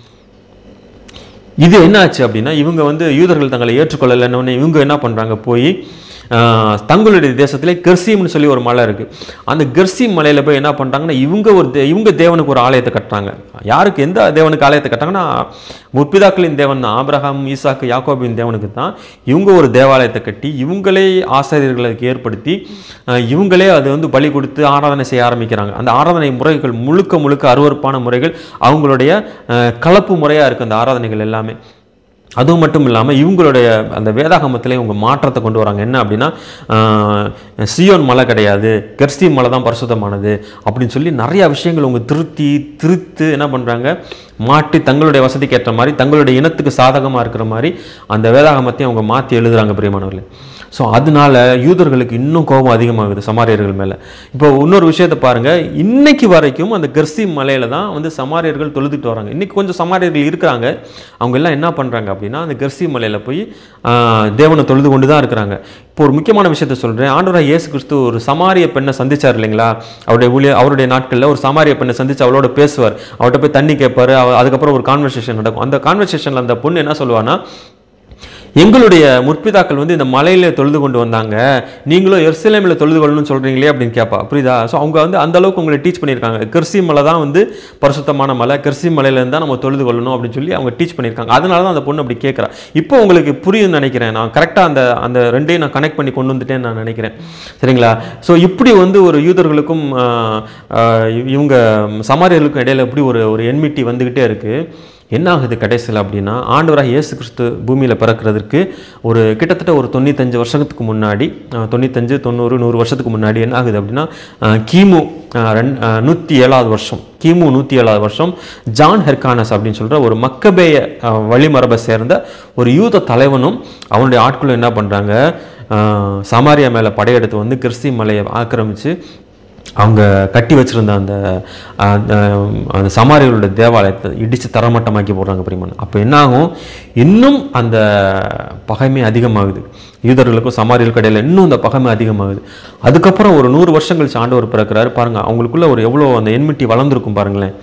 இது என்ன ஆச்சு அப்படின்னா இவங்க வந்து யூதர்கள் தங்களை ஏற்றுக்கொள்ளலைன்னு இவங்க என்ன பண்ணுறாங்க போய் ஆஹ், தங்களுடைய தேசத்திலே கெர்சீம்னு சொல்லி ஒரு மலை இருக்குது அந்த கெர்சீம் மலையில் போய் என்ன பண்ணுறாங்கன்னா இவங்க ஒரு தே- இவங்க தேவனுக்கு ஒரு ஆலயத்தை கட்டுறாங்க யாருக்கு எந்த தேவனுக்கு ஆலயத்தை கட்டுறாங்கன்னா முற்பிதாக்களின் தேவன் தான் ஆபிரகாம் ஈசாக்கு யாக்கோபின் தேவனுக்கு தான் இவங்க ஒரு தேவாலயத்தை கட்டி இவங்களே ஆசிரியர்களுக்கு ஏற்படுத்தி ஆஹ், இவங்களே அது வந்து பலி கொடுத்து ஆராதனை செய்ய ஆரம்பிக்கிறாங்க அந்த ஆராதனை முறைகள் முழுக்க முழுக்க அருவருப்பான முறைகள் அவங்களுடைய ஆஹ், கலப்பு முறையாக இருக்குது அந்த ஆராதனைகள் எல்லாமே அதுவும் மட்டும் இல்லாமல் இவங்களுடைய அந்த வேதாகமத்திலே இவங்க மாற்றத்தை கொண்டு வராங்க என்ன அப்படின்னா ஆஹ், சியோன் மலை கிடையாது கெர்சி மலை தான் பரிசுத்தமானது அப்படின்னு சொல்லி நிறைய விஷயங்கள் அவங்க திருத்தி திருத்து என்ன பண்ணுறாங்க மாட்டி தங்களுடைய வசதிக்கு ஏற்ற மாதிரி தங்களுடைய இனத்துக்கு சாதகமாக இருக்கிற மாதிரி அந்த வேதாகமத்தையும் அவங்க மாற்றி எழுதுறாங்க பிரியமானவர்களே ஸோ அதனால யூதர்களுக்கு இன்னும் கோபம் அதிகமாகுது சமாரியர்கள் மேலே இப்போ இன்னொரு விஷயத்தை பாருங்க இன்னைக்கு வரைக்கும் அந்த கெர்சி மலையில தான் வந்து சமாரியர்கள் தொழுதுட்டு வராங்க இன்னைக்கு கொஞ்சம் சமாரியர்கள் இருக்கிறாங்க அவங்க எல்லாம் என்ன பண்ணுறாங்க அப்படின்னா அந்த கெர்சி மலையில போய் ஆஹ், தேவனை தொழுது கொண்டு தான் இருக்கிறாங்க இப்போ ஒரு முக்கியமான விஷயத்த சொல்கிறேன் ஆண்டவராக இயேசு கிறிஸ்து ஒரு சமாரிய பெண்ணை சந்திச்சார் இல்லைங்களா அவருடைய ஊழிய அவருடைய நாட்களில் ஒரு சமாரிய பெண்ணை சந்திச்சு அவளோட பேசுவார் அவர்கிட்ட போய் தண்ணி கேட்பாரு அவ அதுக்கப்புறம் ஒரு கான்வர்சேஷன் நடக்கும் அந்த கான்வர்சேஷனில் அந்த பொண்ணு என்ன சொல்லுவான்னா எங்களுடைய முற்பிதாக்கள் வந்து இந்த மலையில தொழுது கொண்டு வந்தாங்க நீங்களும் எருசலேமில் தொழுது கொள்ளணும்னு சொல்றீங்களே அப்படின்னு கேட்பா புரியுதா ஸோ அவங்க வந்து அந்த அளவுக்கு உங்களை டீச் பண்ணியிருக்காங்க கிறிஸ்தி மலை தான் வந்து பரிசுத்தமான மலை கிறிஸ்தி மலையிலேருந்து தான் நம்ம தொழுது கொள்ளணும் அப்படின்னு சொல்லி அவங்க டீச் பண்ணியிருக்காங்க அதனால தான் அந்த பொண்ணு அப்படி கேட்குறா இப்போ உங்களுக்கு புரியும்னு நினைக்கிறேன் நான் கரெக்டாக அந்த அந்த ரெண்டையும் நான் கனெக்ட் பண்ணி கொண்டு வந்துட்டேன்னு நான் நினைக்கிறேன் சரிங்களா ஸோ இப்படி வந்து ஒரு யூதர்களுக்கும் ஆஹ், ஆஹ், இவங்க சமாரியர்களுக்கும் இடையில இப்படி ஒரு ஒரு என்மிட்டி வந்துக்கிட்டே இருக்கு என்ன ஆகுது கடைசியில் அப்படின்னா ஆண்டவராக இயேசு கிறிஸ்து பூமியில் பிறக்கிறதுக்கு ஒரு கிட்டத்தட்ட ஒரு தொண்ணூத்தஞ்சு வருஷத்துக்கு முன்னாடி அஹ், தொண்ணூத்தஞ்சு தொண்ணூறு நூறு வருஷத்துக்கு முன்னாடி என்ன ஆகுது அப்படின்னா அஹ், கிமு அஹ், ரெண் அஹ், நூற்றி ஏழாவது வருஷம் கிமு நூற்றி ஏழாவது வருஷம் ஜான் ஹெர்கானஸ் அப்படின்னு சொல்கிற ஒரு மக்கபேய அஹ், வழிமரபை சேர்ந்த ஒரு யூத தலைவனும் அவனுடைய ஆட்களும் என்ன பண்ணுறாங்க சமாரியா மேலே படையெடுத்து வந்து கிறிஸ்தி மலையை ஆக்கிரமித்து அவங்க கட்டி வச்சிருந்த அந்த அந்த அந்த சமாரியர்களோட தேவாலயத்தை இடித்து தரமட்டமாக்கி போடுறாங்க பிரிமன் அப்போ என்ன ஆகும் இன்னும் அந்த பகைமை அதிகமாகுது யூதர்களுக்கும் சமாரியர்களுக்கும் இடையில இன்னும் அந்த பகைமை அதிகமாகுது அதுக்கப்புறம் ஒரு நூறு வருஷம் கழிச்சு ஆண்டவர் பிறக்கிறாரு பாருங்க அவங்களுக்குள்ள ஒரு எவ்வளோ அந்த என்மிட்டி வளர்ந்துருக்கும் பாருங்களேன்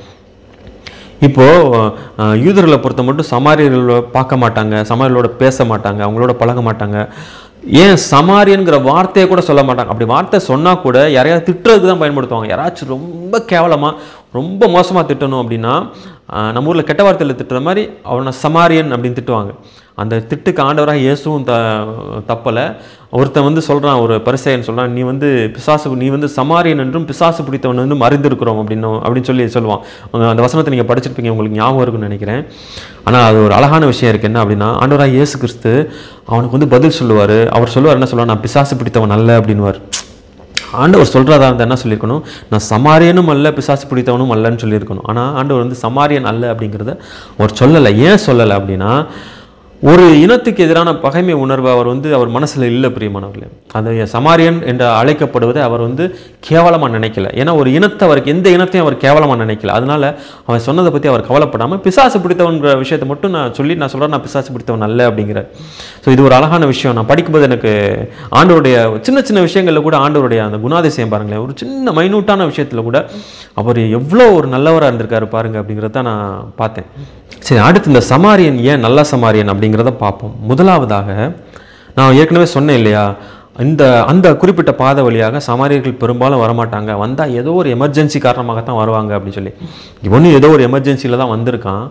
இப்போ அஹ், யூதர்களை பொறுத்த மட்டும் சமாரியர்களை பார்க்க மாட்டாங்க சமாரியர்களோட பேச மாட்டாங்க அவங்களோட பழக மாட்டாங்க ஏன் சமாரியன்கிற வார்த்தையை கூட சொல்ல மாட்டாங்க அப்படி வார்த்தை சொன்னா கூட யாரையாவது திட்டுறதுக்கு தான் பயன்படுத்துவாங்க யாராச்சும் ரொம்ப கேவலமா ரொம்ப மோசமா திட்டணும் அப்படின்னா அஹ், நம்ம ஊர்ல கெட்ட வார்த்தையில் திட்டுற மாதிரி அவனை சமாரியன் அப்படின்னு திட்டுவாங்க அந்த திட்டுக்கு ஆண்டவராக இயேசுவும் த தப்பலை ஒருத்தன் வந்து சொல்றான் ஒரு பரிசையன் சொல்றான் நீ வந்து பிசாசு நீ வந்து சமாரியன் என்றும் பிசாசு பிடித்தவன் என்றும் அறிந்திருக்கிறோம் அப்படின்னு அப்படின்னு சொல்லி சொல்லுவான் அங்க அந்த வசனத்தை நீங்க படிச்சிருப்பீங்க உங்களுக்கு ஞாபகம் இருக்குன்னு நினைக்கிறேன் ஆனா அது ஒரு அழகான விஷயம் இருக்கு என்ன அப்படின்னா ஆண்டவராக இயேசு கிறிஸ்து அவனுக்கு வந்து பதில் சொல்லுவாரு அவர் சொல்லுவார் என்ன சொல்லுவார் நான் பிசாசு பிடித்தவன் அல்ல அப்படின்னுவார் ஆண்டவர் சொல்றதா இருந்தால் என்ன சொல்லியிருக்கணும் நான் சமாரியனும் அல்ல பிசாசு பிடித்தவனும் அல்லன்னு சொல்லியிருக்கணும் ஆனால் ஆண்டவர் வந்து சமாரியன் அல்ல அப்படிங்கிறத அவர் சொல்லலை ஏன் சொல்லலை அப்படின்னா ஒரு இனத்துக்கு எதிரான பகைமை உணர்வு அவர் வந்து அவர் மனசுல இல்லை பிரியமானவர்களே அந்த சமாரியன் என்று அழைக்கப்படுவதை அவர் வந்து கேவலமா நினைக்கல ஏன்னா ஒரு இனத்தை அவருக்கு எந்த இனத்தையும் அவர் கேவலமா நினைக்கல அதனால அவன் சொன்னதை பத்தி அவர் கவலைப்படாம பிசாசு பிடித்தவன்ற விஷயத்தை மட்டும் நான் சொல்லி நான் சொல்றேன் நான் பிசாசு பிடித்தவன் அல்ல அப்படிங்கிற ஸோ இது ஒரு அழகான விஷயம் நான் படிக்கும்போது எனக்கு ஆண்டவருடைய சின்ன சின்ன விஷயங்கள்ல கூட ஆண்டவருடைய அந்த குணாதிசயம் பாருங்களேன் ஒரு சின்ன மைனூட்டான விஷயத்துல கூட அவர் எவ்வளோ ஒரு நல்லவரா இருந்திருக்காரு பாருங்க அப்படிங்கிறத நான் பார்த்தேன் சரி அடுத்து இந்த சமாரியன் ஏன் நல்ல சமாரியன் அப்படிங்கிறத பார்ப்போம் முதலாவதாக நான் ஏற்கனவே சொன்னேன் இல்லையா இந்த அந்த குறிப்பிட்ட பாதை வழியாக சமாரியர்கள் பெரும்பாலும் வரமாட்டாங்க வந்தால் ஏதோ ஒரு எமர்ஜென்சி காரணமாகத்தான் வருவாங்க அப்படின்னு சொல்லி இவனும் ஏதோ ஒரு எமர்ஜென்சியில் தான் வந்திருக்கான்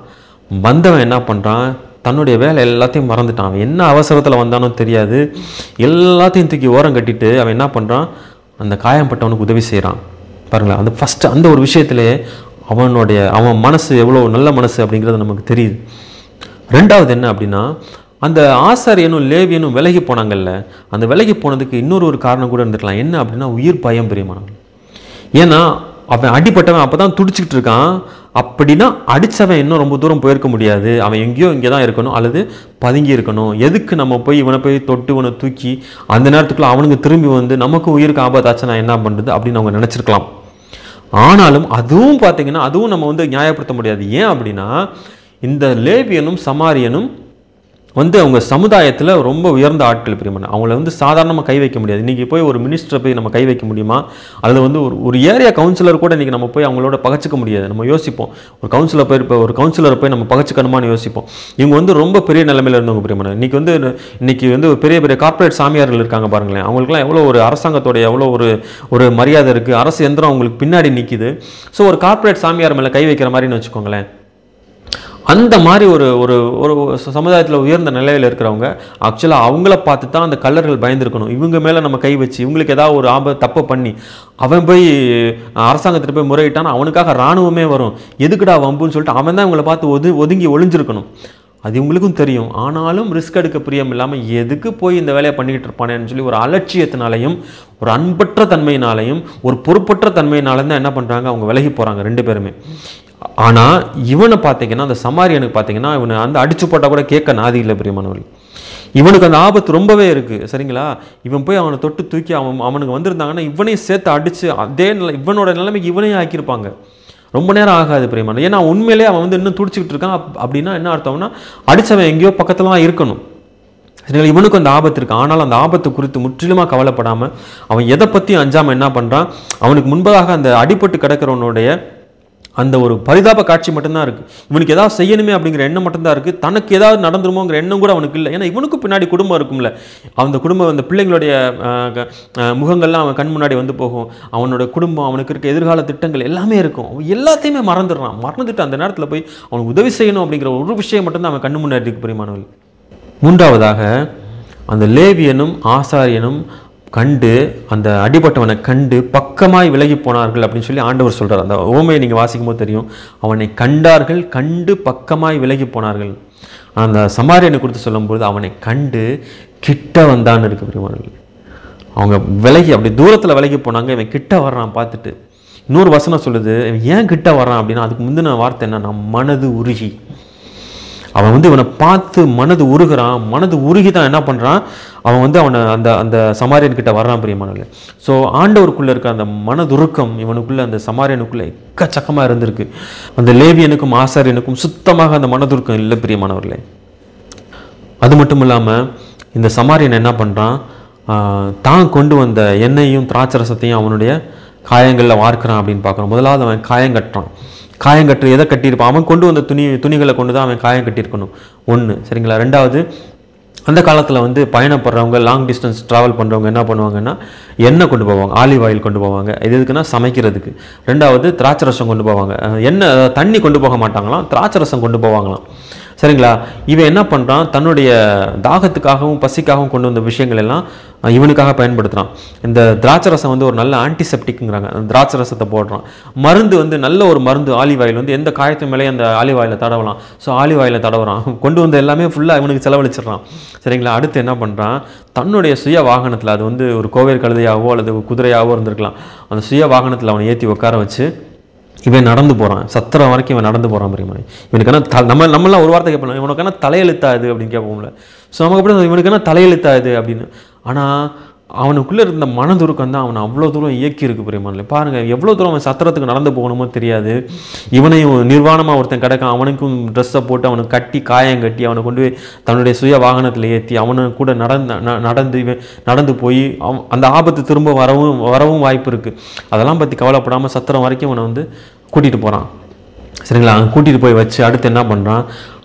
வந்தவன் என்ன பண்ணுறான் தன்னுடைய வேலை எல்லாத்தையும் மறந்துட்டான் அவன் என்ன அவசரத்தில் வந்தானோ தெரியாது எல்லாத்தையும் தூக்கி ஓரம் கட்டிட்டு அவன் என்ன பண்ணுறான் அந்த காயம்பட்டவனுக்கு உதவி செய்கிறான் பாருங்களேன் அந்த ஃபஸ்ட்டு அந்த ஒரு விஷயத்திலே அவனுடைய அவன் மனசு எவ்வளோ நல்ல மனசு அப்படிங்கிறது நமக்கு தெரியுது ரெண்டாவது என்ன அப்படின்னா அந்த ஆசாரியனும் லேவியனும் விலகி போனாங்கல்ல அந்த விலகி போனதுக்கு இன்னொரு ஒரு காரணம் கூட இருந்துக்கலாம் என்ன அப்படின்னா உயிர் பயம் பிரியமானவன் ஏன்னா அவன் அடிப்பட்டவன் அப்போ தான் துடிச்சிக்கிட்டு இருக்கான் அப்படின்னா அடித்தவன் இன்னும் ரொம்ப தூரம் போயிருக்க முடியாது அவன் எங்கேயோ இங்கே தான் இருக்கணும் அல்லது பதுங்கி இருக்கணும் எதுக்கு நம்ம போய் இவனை போய் தொட்டு இவனை தூக்கி அந்த நேரத்துக்குள்ள அவனுங்க திரும்பி வந்து நமக்கு உயிருக்கு ஆபத்தாச்சு நான் என்ன பண்ணுறது அப்படின்னு அவங்க நினச்சிருக்கலாம் ஆனாலும் அதுவும் பார்த்தீங்கன்னா அதுவும் நம்ம வந்து நியாயப்படுத்த முடியாது ஏன் அப்படின்னா இந்த லேவியனும் சமாரியனும் வந்து அவங்க சமுதாயத்தில் ரொம்ப உயர்ந்த ஆட்கள் பிரியமான அவங்கள வந்து சாதாரணமாக கை வைக்க முடியாது இன்றைக்கி போய் ஒரு மினிஸ்டரை போய் நம்ம கை வைக்க முடியுமா அதில் வந்து ஒரு ஒரு ஏரியா கவுன்சிலர் கூட இன்றைக்கி நம்ம போய் அவங்களோட பகச்சிக்க முடியாது நம்ம யோசிப்போம் ஒரு கவுன்சிலர் போய் இப்போ ஒரு கவுன்சிலரை போய் நம்ம பகச்சிக்கணுமான்னு யோசிப்போம் இவங்க வந்து ரொம்ப பெரிய நிலைமையில் இருந்தவங்க பிரியமான இன்றைக்கி வந்து இன்றைக்கி வந்து ஒரு பெரிய பெரிய கார்ப்பரேட் சாமியார்கள் இருக்காங்க பாருங்களேன் அவங்களுக்குலாம் எவ்வளோ ஒரு அரசாங்கத்தோட எவ்வளோ ஒரு ஒரு மரியாதை இருக்குது அரசு எந்திரம் அவங்களுக்கு பின்னாடி நிற்கிது ஸோ ஒரு கார்ப்பரேட் சாமியார் மேலே கை வைக்கிற மாதிரின்னு வச்சுக்கோங்களேன் அந்த மாதிரி ஒரு ஒரு ஒரு சமுதாயத்தில் உயர்ந்த நிலையில் இருக்கிறவங்க ஆக்சுவலாக அவங்கள பார்த்து தான் அந்த கல்லர்கள் பயந்துருக்கணும் இவங்க மேலே நம்ம கை வச்சு இவங்களுக்கு ஏதாவது ஒரு ஆபத்து தப்பு பண்ணி அவன் போய் அரசாங்கத்தில் போய் முறையிட்டான் அவனுக்காக இராணுவமே வரும் எதுக்குடா வம்புன்னு சொல்லிட்டு அவன் தான் இவங்களை பார்த்து ஒது ஒதுங்கி ஒளிஞ்சிருக்கணும் அது இவங்களுக்கும் தெரியும் ஆனாலும் ரிஸ்க் எடுக்க பிரியம் இல்லாமல் எதுக்கு போய் இந்த வேலையை பண்ணிக்கிட்டு இருப்பானேன்னு சொல்லி ஒரு அலட்சியத்தினாலையும் ஒரு அன்பற்ற தன்மையினாலையும் ஒரு பொறுப்பற்ற தன்மையினாலும் தான் என்ன பண்ணுறாங்க அவங்க விலகி போகிறாங்க ரெண்டு பேருமே ஆனால் இவனை பார்த்தீங்கன்னா அந்த சமாரியனுக்கு பார்த்தீங்கன்னா இவனை அந்த அடிச்சு போட்டால் கூட கேட்க நாதி இல்லை பிரியமானவர்கள் இவனுக்கு அந்த ஆபத்து ரொம்பவே இருக்குது சரிங்களா இவன் போய் அவனை தொட்டு தூக்கி அவன் அவனுக்கு வந்திருந்தாங்கன்னா இவனையும் சேர்த்து அடித்து அதே நிலை இவனோட நிலைமைக்கு இவனையும் ஆக்கியிருப்பாங்க ரொம்ப நேரம் ஆகாது பிரியமான ஏன்னா உண்மையிலே அவன் வந்து இன்னும் துடிச்சிக்கிட்டு இருக்கான் அப்- அப்படின்னா என்ன அர்த்தம்னா அடித்தவன் எங்கேயோ பக்கத்துல தான் இருக்கணும் சரிங்களா இவனுக்கு அந்த ஆபத்து இருக்கு ஆனால் அந்த ஆபத்து குறித்து முற்றிலுமாக கவலைப்படாமல் அவன் எதை பற்றியும் அஞ்சாமல் என்ன பண்ணுறான் அவனுக்கு முன்பதாக அந்த அடிபட்டு கிடக்கிறவனுடைய அந்த ஒரு பரிதாப காட்சி மட்டும்தான் இருக்கு இவனுக்கு ஏதாவது செய்யணுமே அப்படிங்கிற எண்ணம் மட்டும்தான் இருக்கு தனக்கு ஏதாவது நடந்துருமோங்கிற எண்ணம் கூட அவனுக்கு இல்லை ஏன்னா இவனுக்கும் பின்னாடி குடும்பம் இருக்கும்ல அந்த குடும்பம் அந்த பிள்ளைங்களுடைய ஆஹ், க- ஆஹ், முகங்கள்லாம் அவன் கண் முன்னாடி வந்து போகும் அவனோட குடும்பம் அவனுக்கு இருக்க எதிர்கால திட்டங்கள் எல்லாமே இருக்கும் அவன் எல்லாத்தையுமே மறந்துடுறான் மறந்துட்டு அந்த நேரத்தில் போய் அவனுக்கு உதவி செய்யணும் அப்படிங்கிற ஒரு விஷயம் மட்டும்தான் அவன் கண்ணு முன்னாடி இருக்கு பிரியமானவள் மூன்றாவதாக அந்த லேவியனும் ஆசாரியனும் கண்டு அந்த அடிபட்டவனை கண்டு பக்கமாய் விலகி போனார்கள் அப்படின்னு சொல்லி ஆண்டவர் சொல்றார் அந்த ஓமையை நீங்கள் வாசிக்கும் போது தெரியும் அவனை கண்டார்கள் கண்டு பக்கமாய் விலகி போனார்கள் அந்த சமாரியனை குறித்து சொல்லும்போது அவனை கண்டு கிட்ட வந்தான்னு இருக்கு பிரியமானவர்கள் அவங்க விலகி அப்படி தூரத்தில் விலகி போனாங்க இவன் கிட்ட வர்றான் பார்த்துட்டு இன்னொரு வசனம் சொல்லுது இவன் ஏன் கிட்ட வர்றான் அப்படின்னா அதுக்கு முந்தின வார்த்தை என்னன்னா மனது உருகி அவன் வந்து இவனை பார்த்து மனது உருகுறான் மனது உருகி தான் என்ன பண்ணுறான் அவன் வந்து அவனை அந்த அந்த சமாரியன் கிட்ட வர்றான் பிரியமானவர்களே ஸோ ஆண்டவருக்குள்ளே இருக்க அந்த மனதுருக்கம் இவனுக்குள்ள அந்த சமாரியனுக்குள்ள எக்கச்சக்கமாக இருந்திருக்கு அந்த லேவியனுக்கும் ஆசாரியனுக்கும் சுத்தமாக அந்த மனதுருக்கம் இல்லை பிரியமானவர்களே அது மட்டும் இல்லாமல் இந்த சமாரியன் என்ன பண்ணுறான் தான் கொண்டு வந்த எண்ணெயையும் திராட்சரசத்தையும் அவனுடைய காயங்களில் வார்க்கிறான் அப்படின்னு பார்க்குறோம் முதலாவது அவன் காயம் கட்டுறான் காயம் கட்டு எதை கட்டியிருப்பான் அவன் கொண்டு வந்த துணி துணிகளை கொண்டு தான் அவன் காயம் கட்டியிருக்கணும் ஒன்று சரிங்களா ரெண்டாவது அந்த காலத்தில் வந்து பயணப்படுறவங்க லாங் டிஸ்டன்ஸ் ட்ராவல் பண்ணுறவங்க என்ன பண்ணுவாங்கன்னா எண்ணெய் கொண்டு போவாங்க ஆலிவ் ஆயில் கொண்டு போவாங்க இது எதுக்குன்னா சமைக்கிறதுக்கு ரெண்டாவது திராட்சை ரசம் கொண்டு போவாங்க அஹ் எண்ணெய் அதாவது தண்ணி கொண்டு போக மாட்டாங்களாம் திராட்சை ரசம் கொண்டு போவாங்களாம் சரிங்களா இவன் என்ன பண்ணுறான் தன்னுடைய தாகத்துக்காகவும் பசிக்காகவும் கொண்டு வந்த விஷயங்கள் எல்லாம் அஹ், இவனுக்காக பயன்படுத்துகிறான் இந்த திராட்சை ரசம் வந்து ஒரு நல்ல ஆன்டிசெப்டிக்ங்கிறாங்க அந்த திராட்சை ரசத்தை போடுறான் மருந்து வந்து நல்ல ஒரு மருந்து ஆலிவ் ஆயில் வந்து எந்த காயத்து மேலேயும் அந்த ஆலிவ் ஆயில தடவலாம் ஸோ ஆலிவ் ஆயில தடவுறான் கொண்டு வந்த எல்லாமே ஃபுல்லாக இவனுக்கு செலவழிச்சிடுறான் சரிங்களா அடுத்து என்ன பண்ணுறான் தன்னுடைய சுய வாகனத்தில் அது வந்து ஒரு கோவேர் கழுதையாவோ அல்லது ஒரு குதிரையாவோ இருந்திருக்கலாம் அந்த சுய வாகனத்தில் அவனை ஏற்றி உட்கார வச்சு இவன் நடந்து போகிறான் சத்திரம் வரைக்கும் இவன் நடந்து போகிறான் பிரியமானி இவனுக்கான த நம்ம நம்மளாம் ஒரு வார்த்தை கேட்போம் இவனுக்கான தலையெழுத்தா இது அப்படின்னு கேட்போம்ல ஸோ நமக்கு அப்படி இவனுக்கான தலையெழுத்தா இது அப்படின்னு ஆனால் அவனுக்குள்ளே இருந்த மனதுருக்கம் தான் அவனை அவ்வளோ தூரம் இயக்கி இருக்கு பிரியமானே பாருங்கள் எவ்வளோ தூரம் அவன் சத்திரத்துக்கு நடந்து போகணுமோ தெரியாது இவனையும் நிர்வாணமாக ஒருத்தன் கிடக்கான் அவனுக்கும் ட்ரெஸ்ஸை போட்டு அவனுக்கு கட்டி காயம் கட்டி அவனை கொண்டு போய் தன்னுடைய சுய வாகனத்தில் ஏற்றி அவனை கூட நடந்து ந- நடந்து இவன் நடந்து போய் அவன் அந்த ஆபத்து திரும்ப வரவும் வரவும் வாய்ப்பு இருக்குது அதெல்லாம் பற்றி கவலைப்படாமல் சத்திரம் வரைக்கும் அவனை வந்து கூட்டிகிட்டு போகிறான் சரிங்களா அங்கே கூட்டிகிட்டு போய் வச்சு அடுத்து என்ன பண்ணுறான்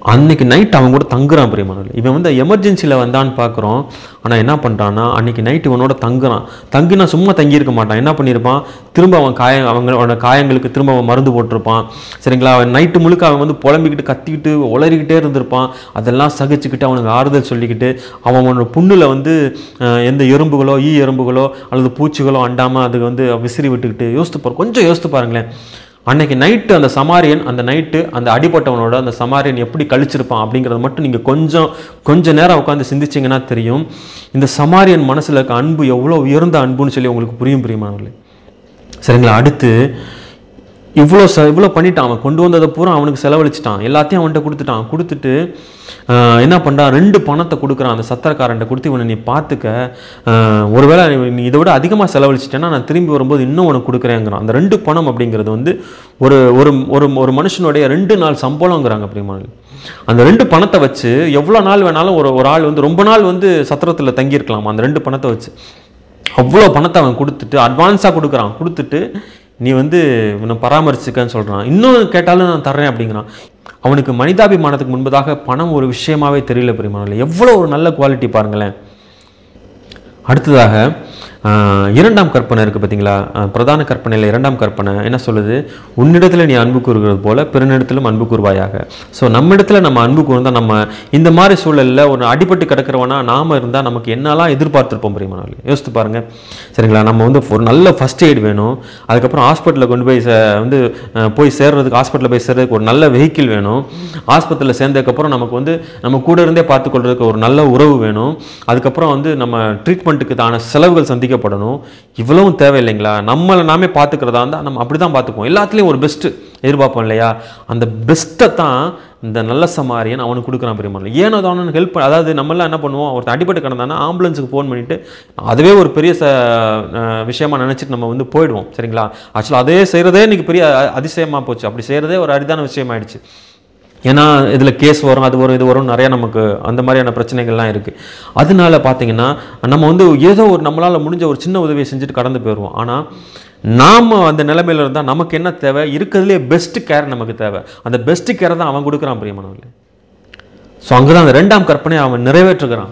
அன்னைக்கு நைட் அவன் கூட தங்குறான் பிரியமானவர்களே இவன் வந்து எமர்ஜென்சியில் வந்தான்னு பார்க்குறோம் ஆனால் என்ன பண்ணுறான்னா அன்னைக்கு நைட் இவனோட தங்குறான் தங்கினா சும்மா தங்கியிருக்க மாட்டான் என்ன பண்ணியிருப்பான் திரும்ப அவன் காய அவங்களோட காயங்களுக்கு திரும்ப அவன் மருந்து போட்டிருப்பான் சரிங்களா அவன் நைட்டு முழுக்க அவன் வந்து புலம்பிக்கிட்டு கத்திக்கிட்டு உளறிக்கிட்டே இருந்திருப்பான் அதெல்லாம் சகிச்சுக்கிட்டு அவனுக்கு ஆறுதல் சொல்லிக்கிட்டு அவன் அவனோட புண்ணில் வந்து அஹ், எந்த எறும்புகளோ ஈ எறும்புகளோ அல்லது பூச்சிகளோ அண்டாமல் அதுக்கு வந்து விசிறி விட்டுக்கிட்டு யோசித்து பாரு கொஞ்சம் யோசித்து பாருங்களேன் அன்னைக்கு நைட்டு அந்த சமாரியன் அந்த நைட்டு அந்த அடிபட்டவனோட அந்த சமாரியன் எப்படி கழிச்சிருப்பான் அப்படிங்கிறத மட்டும் நீங்கள் கொஞ்சம் கொஞ்ச நேரம் உட்காந்து சிந்திச்சிங்கன்னா தெரியும் இந்த சமாரியன் மனசில் இருக்க அன்பு எவ்வளோ உயர்ந்த அன்புன்னு சொல்லி உங்களுக்கு புரியும் பிரியமானவர்களே சரிங்களா அடுத்து இவ்வளோ ச இவ்வளோ பண்ணிட்டான் அவன் கொண்டு வந்ததை பூரா அவனுக்கு செலவழிச்சிட்டான் எல்லாத்தையும் அவன்கிட்ட கொடுத்துட்டான் கொடுத்துட்டு ஆஹ், என்ன பண்ணுறான் ரெண்டு பணத்தை கொடுக்குறான் அந்த சத்திரக்காரன்ட்ட கொடுத்து இவனை நீ பார்த்துக்க ஆஹ், ஒருவேளை நீ- நீ இதை விட அதிகமாக செலவழிச்சிட்டேன்னா நான் திரும்பி வரும்போது இன்னும் உனக்கு கொடுக்குறேங்கிறான் அந்த ரெண்டு பணம் அப்படிங்கிறது வந்து ஒரு ஒரு ஒரு ஒரு மனுஷனுடைய ரெண்டு நாள் சம்பளங்கிறாங்க அப்படிமா அந்த ரெண்டு பணத்தை வச்சு எவ்வளோ நாள் வேணாலும் ஒரு ஒரு ஆள் வந்து ரொம்ப நாள் வந்து சத்திரத்தில் தங்கியிருக்கலாம் அந்த ரெண்டு பணத்தை வச்சு அவ்வளோ பணத்தை அவன் கொடுத்துட்டு அட்வான்ஸாக கொடுக்குறான் கொடுத்துட்டு நீ வந்து இவனை பராமரிச்சுக்கன்னு சொல்கிறான் இன்னும் கேட்டாலும் நான் தர்றேன் அப்படிங்கிறான் அவனுக்கு மனிதாபிமானத்துக்கு முன்பதாக பணம் ஒரு விஷயமாவே தெரியல பெரியமானில் எவ்வளோ ஒரு நல்ல குவாலிட்டி பாருங்களேன் அடுத்ததாக ஆஹ், இரண்டாம் கற்பனை இருக்குது பார்த்தீங்களா ஆஹ், பிரதான கற்பனையில் இரண்டாம் கற்பனை என்ன சொல்லுது உன்னிடத்தில் நீ அன்பு கூறுகிறது போல பிறனிடத்திலும் அன்பு கூறுவாயாக ஸோ நம்மிடத்துல நம்ம அன்பு கூர்ந்தா நம்ம இந்த மாதிரி சூழலில் ஒரு அடிபட்டு கிடக்கிறவனா நாம இருந்தால் நமக்கு என்னெல்லாம் எதிர்பார்த்துருப்போம் பிரியமான யோசித்து பாருங்க சரிங்களா நம்ம வந்து ஒரு நல்ல ஃபர்ஸ்ட் எய்ட் வேணும் அதுக்கப்புறம் ஹாஸ்பிட்டலில் கொண்டு போய் சே- வந்து அஹ், போய் சேர்றதுக்கு ஹாஸ்பிட்டலில் போய் சேர்றதுக்கு ஒரு நல்ல வெஹிக்கிள் வேணும் ஆஸ்பத்திரியில் சேர்ந்ததுக்கப்புறம் நமக்கு வந்து நம்ம கூட இருந்தே பார்த்துக்கொள்றதுக்கு ஒரு நல்ல உறவு வேணும் அதுக்கப்புறம் வந்து நம்ம ட்ரீட்மெண்ட்டுக்கு தான செலவுகள் சந்திக்கப்படணும் இவ்வளவும் தேவை இல்லைங்களா நம்மளை நாமே பார்த்துக்கிறதா இருந்தால் நம்ம அப்படி தான் பார்த்துக்குவோம் எல்லாத்துலேயும் ஒரு பெஸ்ட்டு எதிர்பார்ப்போம் இல்லையா அந்த பெஸ்ட்டை தான் இந்த நல்ல சமாரியன் அவனுக்கு கொடுக்குறான் பெரியமான ஏனோ தானு ஹெல்ப் அதாவது நம்மளாம் என்ன பண்ணுவோம் ஒருத்தன் அடிபட்டு கிடந்தானா ஆம்புலன்ஸுக்கு ஃபோன் பண்ணிட்டு அதுவே ஒரு பெரிய ச அஹ் விஷயமா நினச்சிட்டு நம்ம வந்து போயிடுவோம் சரிங்களா ஆக்சுவலாக அதே செய்கிறதே இன்னைக்கு பெரிய அ- அதிசயமா போச்சு அப்படி செய்கிறதே ஒரு அரிதான விஷயமாயிடுச்சு ஏன்னா இதில் கேஸ் வரும் அது வரும் இது வரும் நிறைய நமக்கு அந்த மாதிரியான பிரச்சனைகள்லாம் இருக்குது அதனால பார்த்தீங்கன்னா நம்ம வந்து ஏதோ ஒரு நம்மளால் முடிஞ்ச ஒரு சின்ன உதவியை செஞ்சுட்டு கடந்து போயிடுவோம் ஆனால் நாம் அந்த நிலைமையில இருந்தால் நமக்கு என்ன தேவை இருக்கிறதுலே பெஸ்ட் கேர் நமக்கு தேவை அந்த பெஸ்ட் கேரை தான் அவன் கொடுக்குறான் பிரியமானவர்களே ஸோ அங்கே தான் அந்த ரெண்டாம் கற்பனை அவன் நிறைவேற்றுகிறான்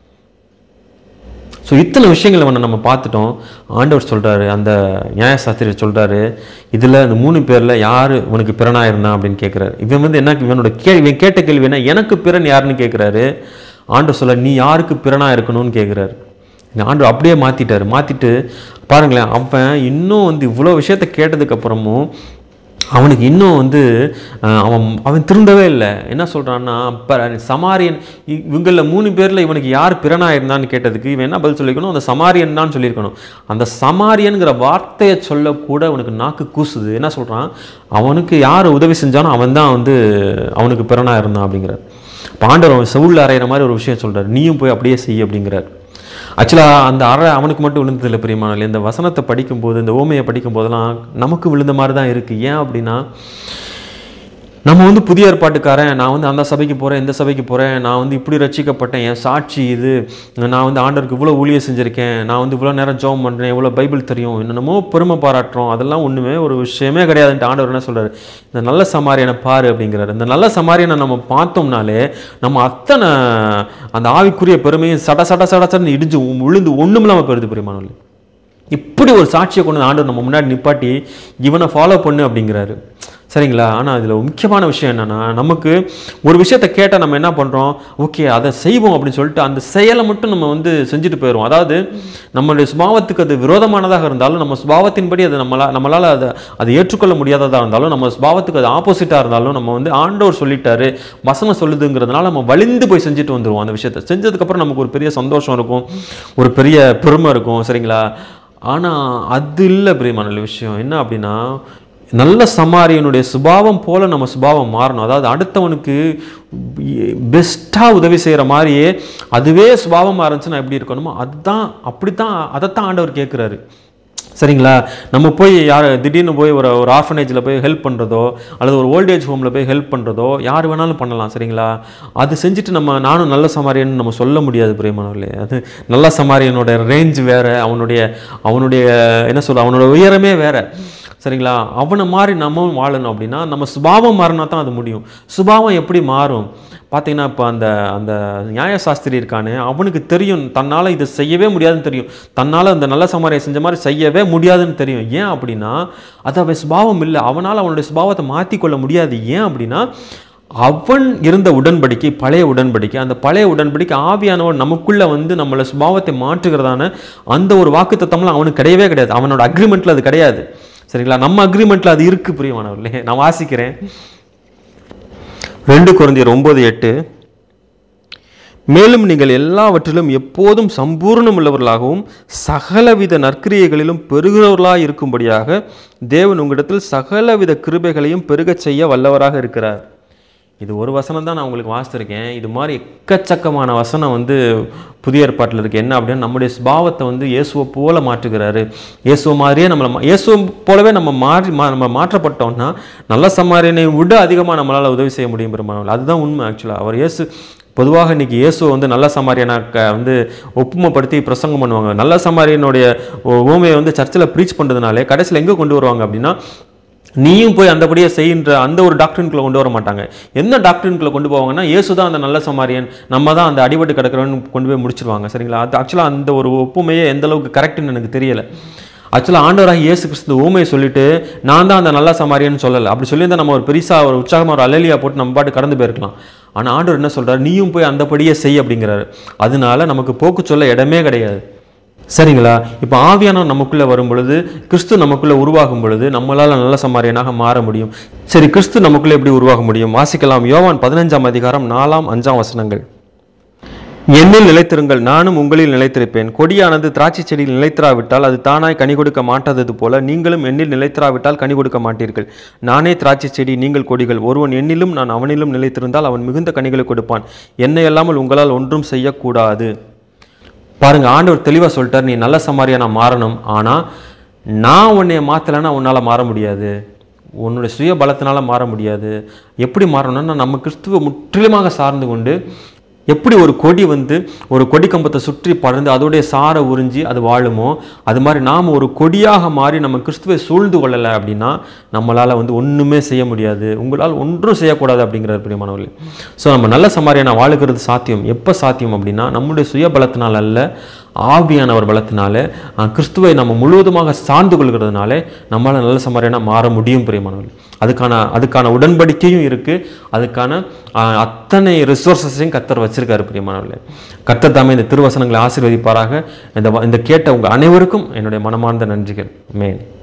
ஸோ இத்தனை விஷயங்களை வந்து நம்ம பார்த்துட்டோம் ஆண்டவர் சொல்றாரு அந்த நியாயசாஸ்திரியர் சொல்றாரு இதுல அந்த மூணு பேர்ல யாரு உனக்கு பிறனா இருந்தான் அப்படின்னு கேட்குறாரு இவன் வந்து என்ன இவனோட கே இவன் கேட்ட கேள்வி என்ன எனக்கு பிறன் யாருன்னு கேட்குறாரு ஆண்டவர் சொல்ல நீ யாருக்கு பிறனா இருக்கணும்னு கேட்குறாரு இந்த ஆண்டவர் அப்படியே மாத்திட்டாரு மாத்திட்டு பாருங்களேன் அவன் இன்னும் வந்து இவ்வளோ விஷயத்த கேட்டதுக்கு அப்புறமும் அவனுக்கு இன்னும் வந்து அஹ், அவன் அவன் திருந்தவே இல்லை என்ன சொல்றான்னா அப்ப சமாரியன் இ- இவங்களில் மூணு பேர்ல இவனுக்கு யார் பிறனா இருந்தான்னு கேட்டதுக்கு இவன் என்ன பதில் சொல்லிக்கணும் அந்த சமாரியன் தான் சொல்லியிருக்கணும் அந்த சமாரியன்கிற வார்த்தையை சொல்லக்கூட அவனுக்கு நாக்கு கூசுது என்ன சொல்றான் அவனுக்கு யார் உதவி செஞ்சானோ அவன் தான் வந்து அவனுக்கு பிறனா இருந்தான் அப்படிங்கிறார் பாண்டவர் அவன் செவுள்ள அறையிற மாதிரி ஒரு விஷயம் சொல்றாரு நீயும் போய் அப்படியே செய் அப்படிங்கிறார் ஆக்சுவலாக அந்த அறை அவனுக்கு மட்டும் விழுந்ததில்லை பிரியமானல் இந்த வசனத்தை படிக்கும்போது இந்த ஓமையை படிக்கும் போதெல்லாம் நமக்கு விழுந்த மாதிரி தான் இருக்குது ஏன் அப்படின்னா நம்ம வந்து புதிய ஏற்பாட்டுக்காரன் நான் வந்து அந்த சபைக்கு போகிறேன் இந்த சபைக்கு போகிறேன் நான் வந்து இப்படி ரட்சிக்கப்பட்டேன் என் சாட்சி இது நான் வந்து ஆண்டவருக்கு இவ்வளோ ஊழியம் செஞ்சுருக்கேன் நான் வந்து இவ்வளோ நேரம் ஜெபம் பண்ணுறேன் இவ்வளோ பைபிள் தெரியும் என்னென்னமோ பெருமை பாராட்டுறோம் அதெல்லாம் ஒன்றுமே ஒரு விஷயமே கிடையாதுன்ட்டு ஆண்டவர் என்ன சொல்றாரு இந்த நல்ல சமாரியனை பாரு அப்படிங்கிறாரு இந்த நல்ல சமாரியனை நம்ம பார்த்தோம்னாலே நம்ம அத்தனை அந்த ஆவிக்குரிய பெருமையும் சட சட சட சடன்னு இடிஞ்சு விழுந்து ஒன்றும் இல்லாமல் போயிருது பெரியமானவர்களே இப்படி ஒரு சாட்சியை கொண்டு வந்து ஆண்டவர் நம்ம முன்னாடி நிப்பாட்டி இவனை ஃபாலோ பண்ணு அப்படிங்கிறாரு சரிங்களா ஆனால் இதில் முக்கியமான விஷயம் என்னன்னா நமக்கு ஒரு விஷயத்தை கேட்டால் நம்ம என்ன பண்ணுறோம் ஓகே அதை செய்வோம் அப்படின்னு சொல்லிட்டு அந்த செயலை மட்டும் நம்ம வந்து செஞ்சுட்டு போயிடுவோம் அதாவது நம்மளுடைய சுபாவத்துக்கு அது விரோதமானதாக இருந்தாலும் நம்ம சுபாவத்தின்படி அது நம்மளா நம்மளால் அதை அதை ஏற்றுக்கொள்ள முடியாததாக இருந்தாலும் நம்ம சுபாவத்துக்கு அது ஆப்போசிட்டாக இருந்தாலும் நம்ம வந்து ஆண்டவர் சொல்லிட்டாரு வசனம் சொல்லுதுங்கிறதுனால நம்ம வலிந்து போய் செஞ்சுட்டு வந்துடுவோம் அந்த விஷயத்தை செஞ்சதுக்கப்புறம் நமக்கு ஒரு பெரிய சந்தோஷம் இருக்கும் ஒரு பெரிய பெருமை இருக்கும் சரிங்களா ஆனால் அது இல்லை பிரியமான விஷயம் என்ன அப்படின்னா நல்ல சமாரியனுடைய சுபாவம் போல நம்ம சுபாவம் மாறணும் அதாவது அடுத்தவனுக்கு பெஸ்ட்டாக உதவி செய்கிற மாதிரியே அதுவே சுபாவமாக இருந்துச்சுன்னா எப்படி இருக்கணுமோ அதுதான் அப்படித்தான் அதைத்தான் ஆண்டவர் கேட்குறாரு சரிங்களா நம்ம போய் யார் திடீர்னு போய் ஒரு ஒரு ஆர்ஃபனேஜில் போய் ஹெல்ப் பண்ணுறதோ அல்லது ஒரு ஓல்டேஜ் ஹோமில் போய் ஹெல்ப் பண்ணுறதோ யார் வேணாலும் பண்ணலாம் சரிங்களா அது செஞ்சுட்டு நம்ம நானும் நல்ல சமாரியன் நம்ம சொல்ல முடியாது பிரியமானவர்களே அது நல்ல சமாரியனோட ரேஞ்ச் வேற அவனுடைய அவனுடைய என்ன சொல்ல அவனோட உயரமே வேற சரிங்களா அவனை மாதிரி நம்ம வாழணும் அப்படின்னா நம்ம சுபாவம் மாறினா தான் அது முடியும் சுபாவம் எப்படி மாறும் பார்த்தீங்கன்னா இப்போ அந்த அந்த நியாயசாஸ்திரி இருக்கானே அவனுக்கு தெரியும் தன்னால் இதை செய்யவே முடியாதுன்னு தெரியும் தன்னால் அந்த நல்ல சமாரியை செஞ்ச மாதிரி செய்யவே முடியாதுன்னு தெரியும் ஏன் அப்படின்னா அது அவன் சுபாவம் இல்லை அவனால் அவனுடைய சுபாவத்தை மாற்றிக்கொள்ள முடியாது ஏன் அப்படின்னா அவன் இருந்த உடன்படிக்கை பழைய உடன்படிக்கை அந்த பழைய உடன்படிக்கை ஆவியானவன் நமக்குள்ள வந்து நம்மளை சுபாவத்தை மாற்றுகிறதான அந்த ஒரு வாக்குத்தத்தம்லாம் அவனுக்கு கிடையவே கிடையாது அவனோட அக்ரிமெண்ட்ல அது கிடையாது சரிங்களா நம்ம அக்ரிமெண்ட்ல அது இருக்கு பிரியமானவர்களே நான் வாசிக்கிறேன் ரெண்டு குழந்தையர் ஒன்பது எட்டு மேலும் நீங்கள் எல்லாவற்றிலும் எப்போதும் சம்பூர்ணம் உள்ளவர்களாகவும் சகலவித நற்கிரியைகளிலும் பெருகிறவர்களாக இருக்கும்படியாக தேவன் உங்களிடத்தில் சகலவித கிருபைகளையும் பெருகச் செய்ய வல்லவராக இருக்கிறார் இது ஒரு வசனம் தான் நான் உங்களுக்கு வாசித்திருக்கேன் இது மாதிரி எக்கச்சக்கமான வசனம் வந்து புதிய ஏற்பாட்டில் இருக்குது என்ன அப்படின்னா நம்முடைய சுபாவத்தை வந்து இயேசுவை போல மாற்றுகிறாரு இயேசுவை மாதிரியே நம்மளை மா- இயேசுவை போலவே நம்ம மாறி மா நம்ம மாற்றப்பட்டோம்னா நல்ல சமாரியனை விட அதிகமாக நம்மளால் உதவி செய்ய முடியும் பெருமானவர்கள் அதுதான் உண்மை ஆக்சுவலாக அவர் இயேசு பொதுவாக இன்னைக்கு இயேசுவை வந்து நல்ல சமாரியனா க- வந்து ஒப்புமைப்படுத்தி பிரசங்கம் பண்ணுவாங்க நல்ல சமாரியனுடைய ஓமையை வந்து சர்ச்சில் ப்ரீச் பண்ணுறதுனாலே கடைசியில் எங்கே கொண்டு வருவாங்க அப்படின்னா நீயும் போய் அந்தபடியே செய்கின்ற அந்த ஒரு டாக்டரின்குள்ளே கொண்டு வர மாட்டாங்க என்ன டாக்டரின்குள்ளே கொண்டு போவாங்கன்னா இயேசு தான் அந்த நல்ல சமாரியன் நம்ம தான் அந்த அடிபட்டு கிடக்கிறவன் கொண்டு போய் முடிச்சிருவாங்க சரிங்களா அது ஆக்சுவலாக அந்த ஒரு ஒப்புமையே எந்த அளவுக்கு கரெக்டுன்னு எனக்கு தெரியல ஆக்சுவலாக ஆண்டவராக இயேசு கிறிஸ்து ஊமையை சொல்லிட்டு நான் தான் அந்த நல்ல சமாரியன்னு சொல்லலை அப்படி சொல்லியிருந்தா நம்ம ஒரு பெருசாக ஒரு உற்சாகமாக ஒரு அலலியா போட்டு நம்ம பாட்டு கடந்து போயிருக்கலாம் ஆனால் ஆண்டவர் என்ன சொல்றாரு நீயும் போய் அந்தபடியே செய் அப்படிங்கிறாரு அதனால நமக்கு போக்கு சொல்ல இடமே கிடையாது சரிங்களா இப்போ ஆவியானவர் நமக்குள்ளே வரும் பொழுது கிறிஸ்து நமக்குள்ளே உருவாகும் பொழுது நம்மளால் நல்ல சமாரியனாக மாற முடியும் சரி கிறிஸ்து நமக்குள்ளே எப்படி உருவாக முடியும் வாசிக்கலாம் யோவான் பதினஞ்சாம் அதிகாரம் நாலாம் அஞ்சாம் வசனங்கள் என்னில் நிலைத்திருங்கள் நானும் உங்களில் நிலைத்திருப்பேன் கொடியானது திராட்சை செடியில் நிலைத்திராவிட்டால் அது தானாய் கனி கொடுக்க மாட்டாதது போல நீங்களும் என்னில் நிலைத்திராவிட்டால் கனி கொடுக்க மாட்டீர்கள் நானே திராட்சை செடி நீங்கள் கொடிகள் ஒருவன் என்னிலும் நான் அவனிலும் நிலைத்திருந்தால் அவன் மிகுந்த கனிகளை கொடுப்பான் என்னை அல்லாமல் உங்களால் ஒன்றும் செய்யக்கூடாது பாருங்க ஆண்டவர் தெளிவாக சொல்லிட்டார் நீ நல்ல சமாரியானா மாறணும் ஆனால் நான் உன்னை மாற்றலைன்னா உன்னால் மாற முடியாது உன்னுடைய சுய பலத்தினால மாற முடியாது எப்படி மாறணும்னா நம்ம கிறிஸ்துவ முற்றிலுமாக சார்ந்து கொண்டு எப்படி ஒரு கொடி வந்து ஒரு கொடி கம்பத்தை சுற்றி பறந்து அதோடைய சாரை உறிஞ்சி அது வாழுமோ அது மாதிரி நாம் ஒரு கொடியாக மாறி நம்ம கிறிஸ்துவை சூழ்ந்து கொள்ளலை அப்படின்னா நம்மளால் வந்து ஒன்றுமே செய்ய முடியாது உங்களால் ஒன்றும் செய்யக்கூடாது அப்படிங்கிறார் பிரியமானவர்களே ஸோ நம்ம நல்ல சமாரியான வாழுகிறது சாத்தியம் எப்போ சாத்தியம் அப்படின்னா நம்முடைய சுய பலத்தினால் அல்ல ஆவியானவர் பலத்தினாலே அஹ், கிறிஸ்துவை நம்ம முழுவதுமாக சார்ந்து கொள்கிறதுனாலே நம்மளால் நல்ல சமாரியான மாற முடியும் பிரியமானவர்கள் அதுக்கான அதுக்கான உடன்படிக்கையும் இருக்குது அதுக்கான அஹ், அத்தனை ரிசோர்ஸஸையும் கத்தர் வச்சிருக்காரு பிரியமானவர்களே கத்தர் தாமே இந்த திருவசனங்களை ஆசீர்வதிப்பாராக இந்த வ- இந்த கேட்ட உங்கள் அனைவருக்கும் என்னுடைய மனமார்ந்த நன்றிகள் மேன்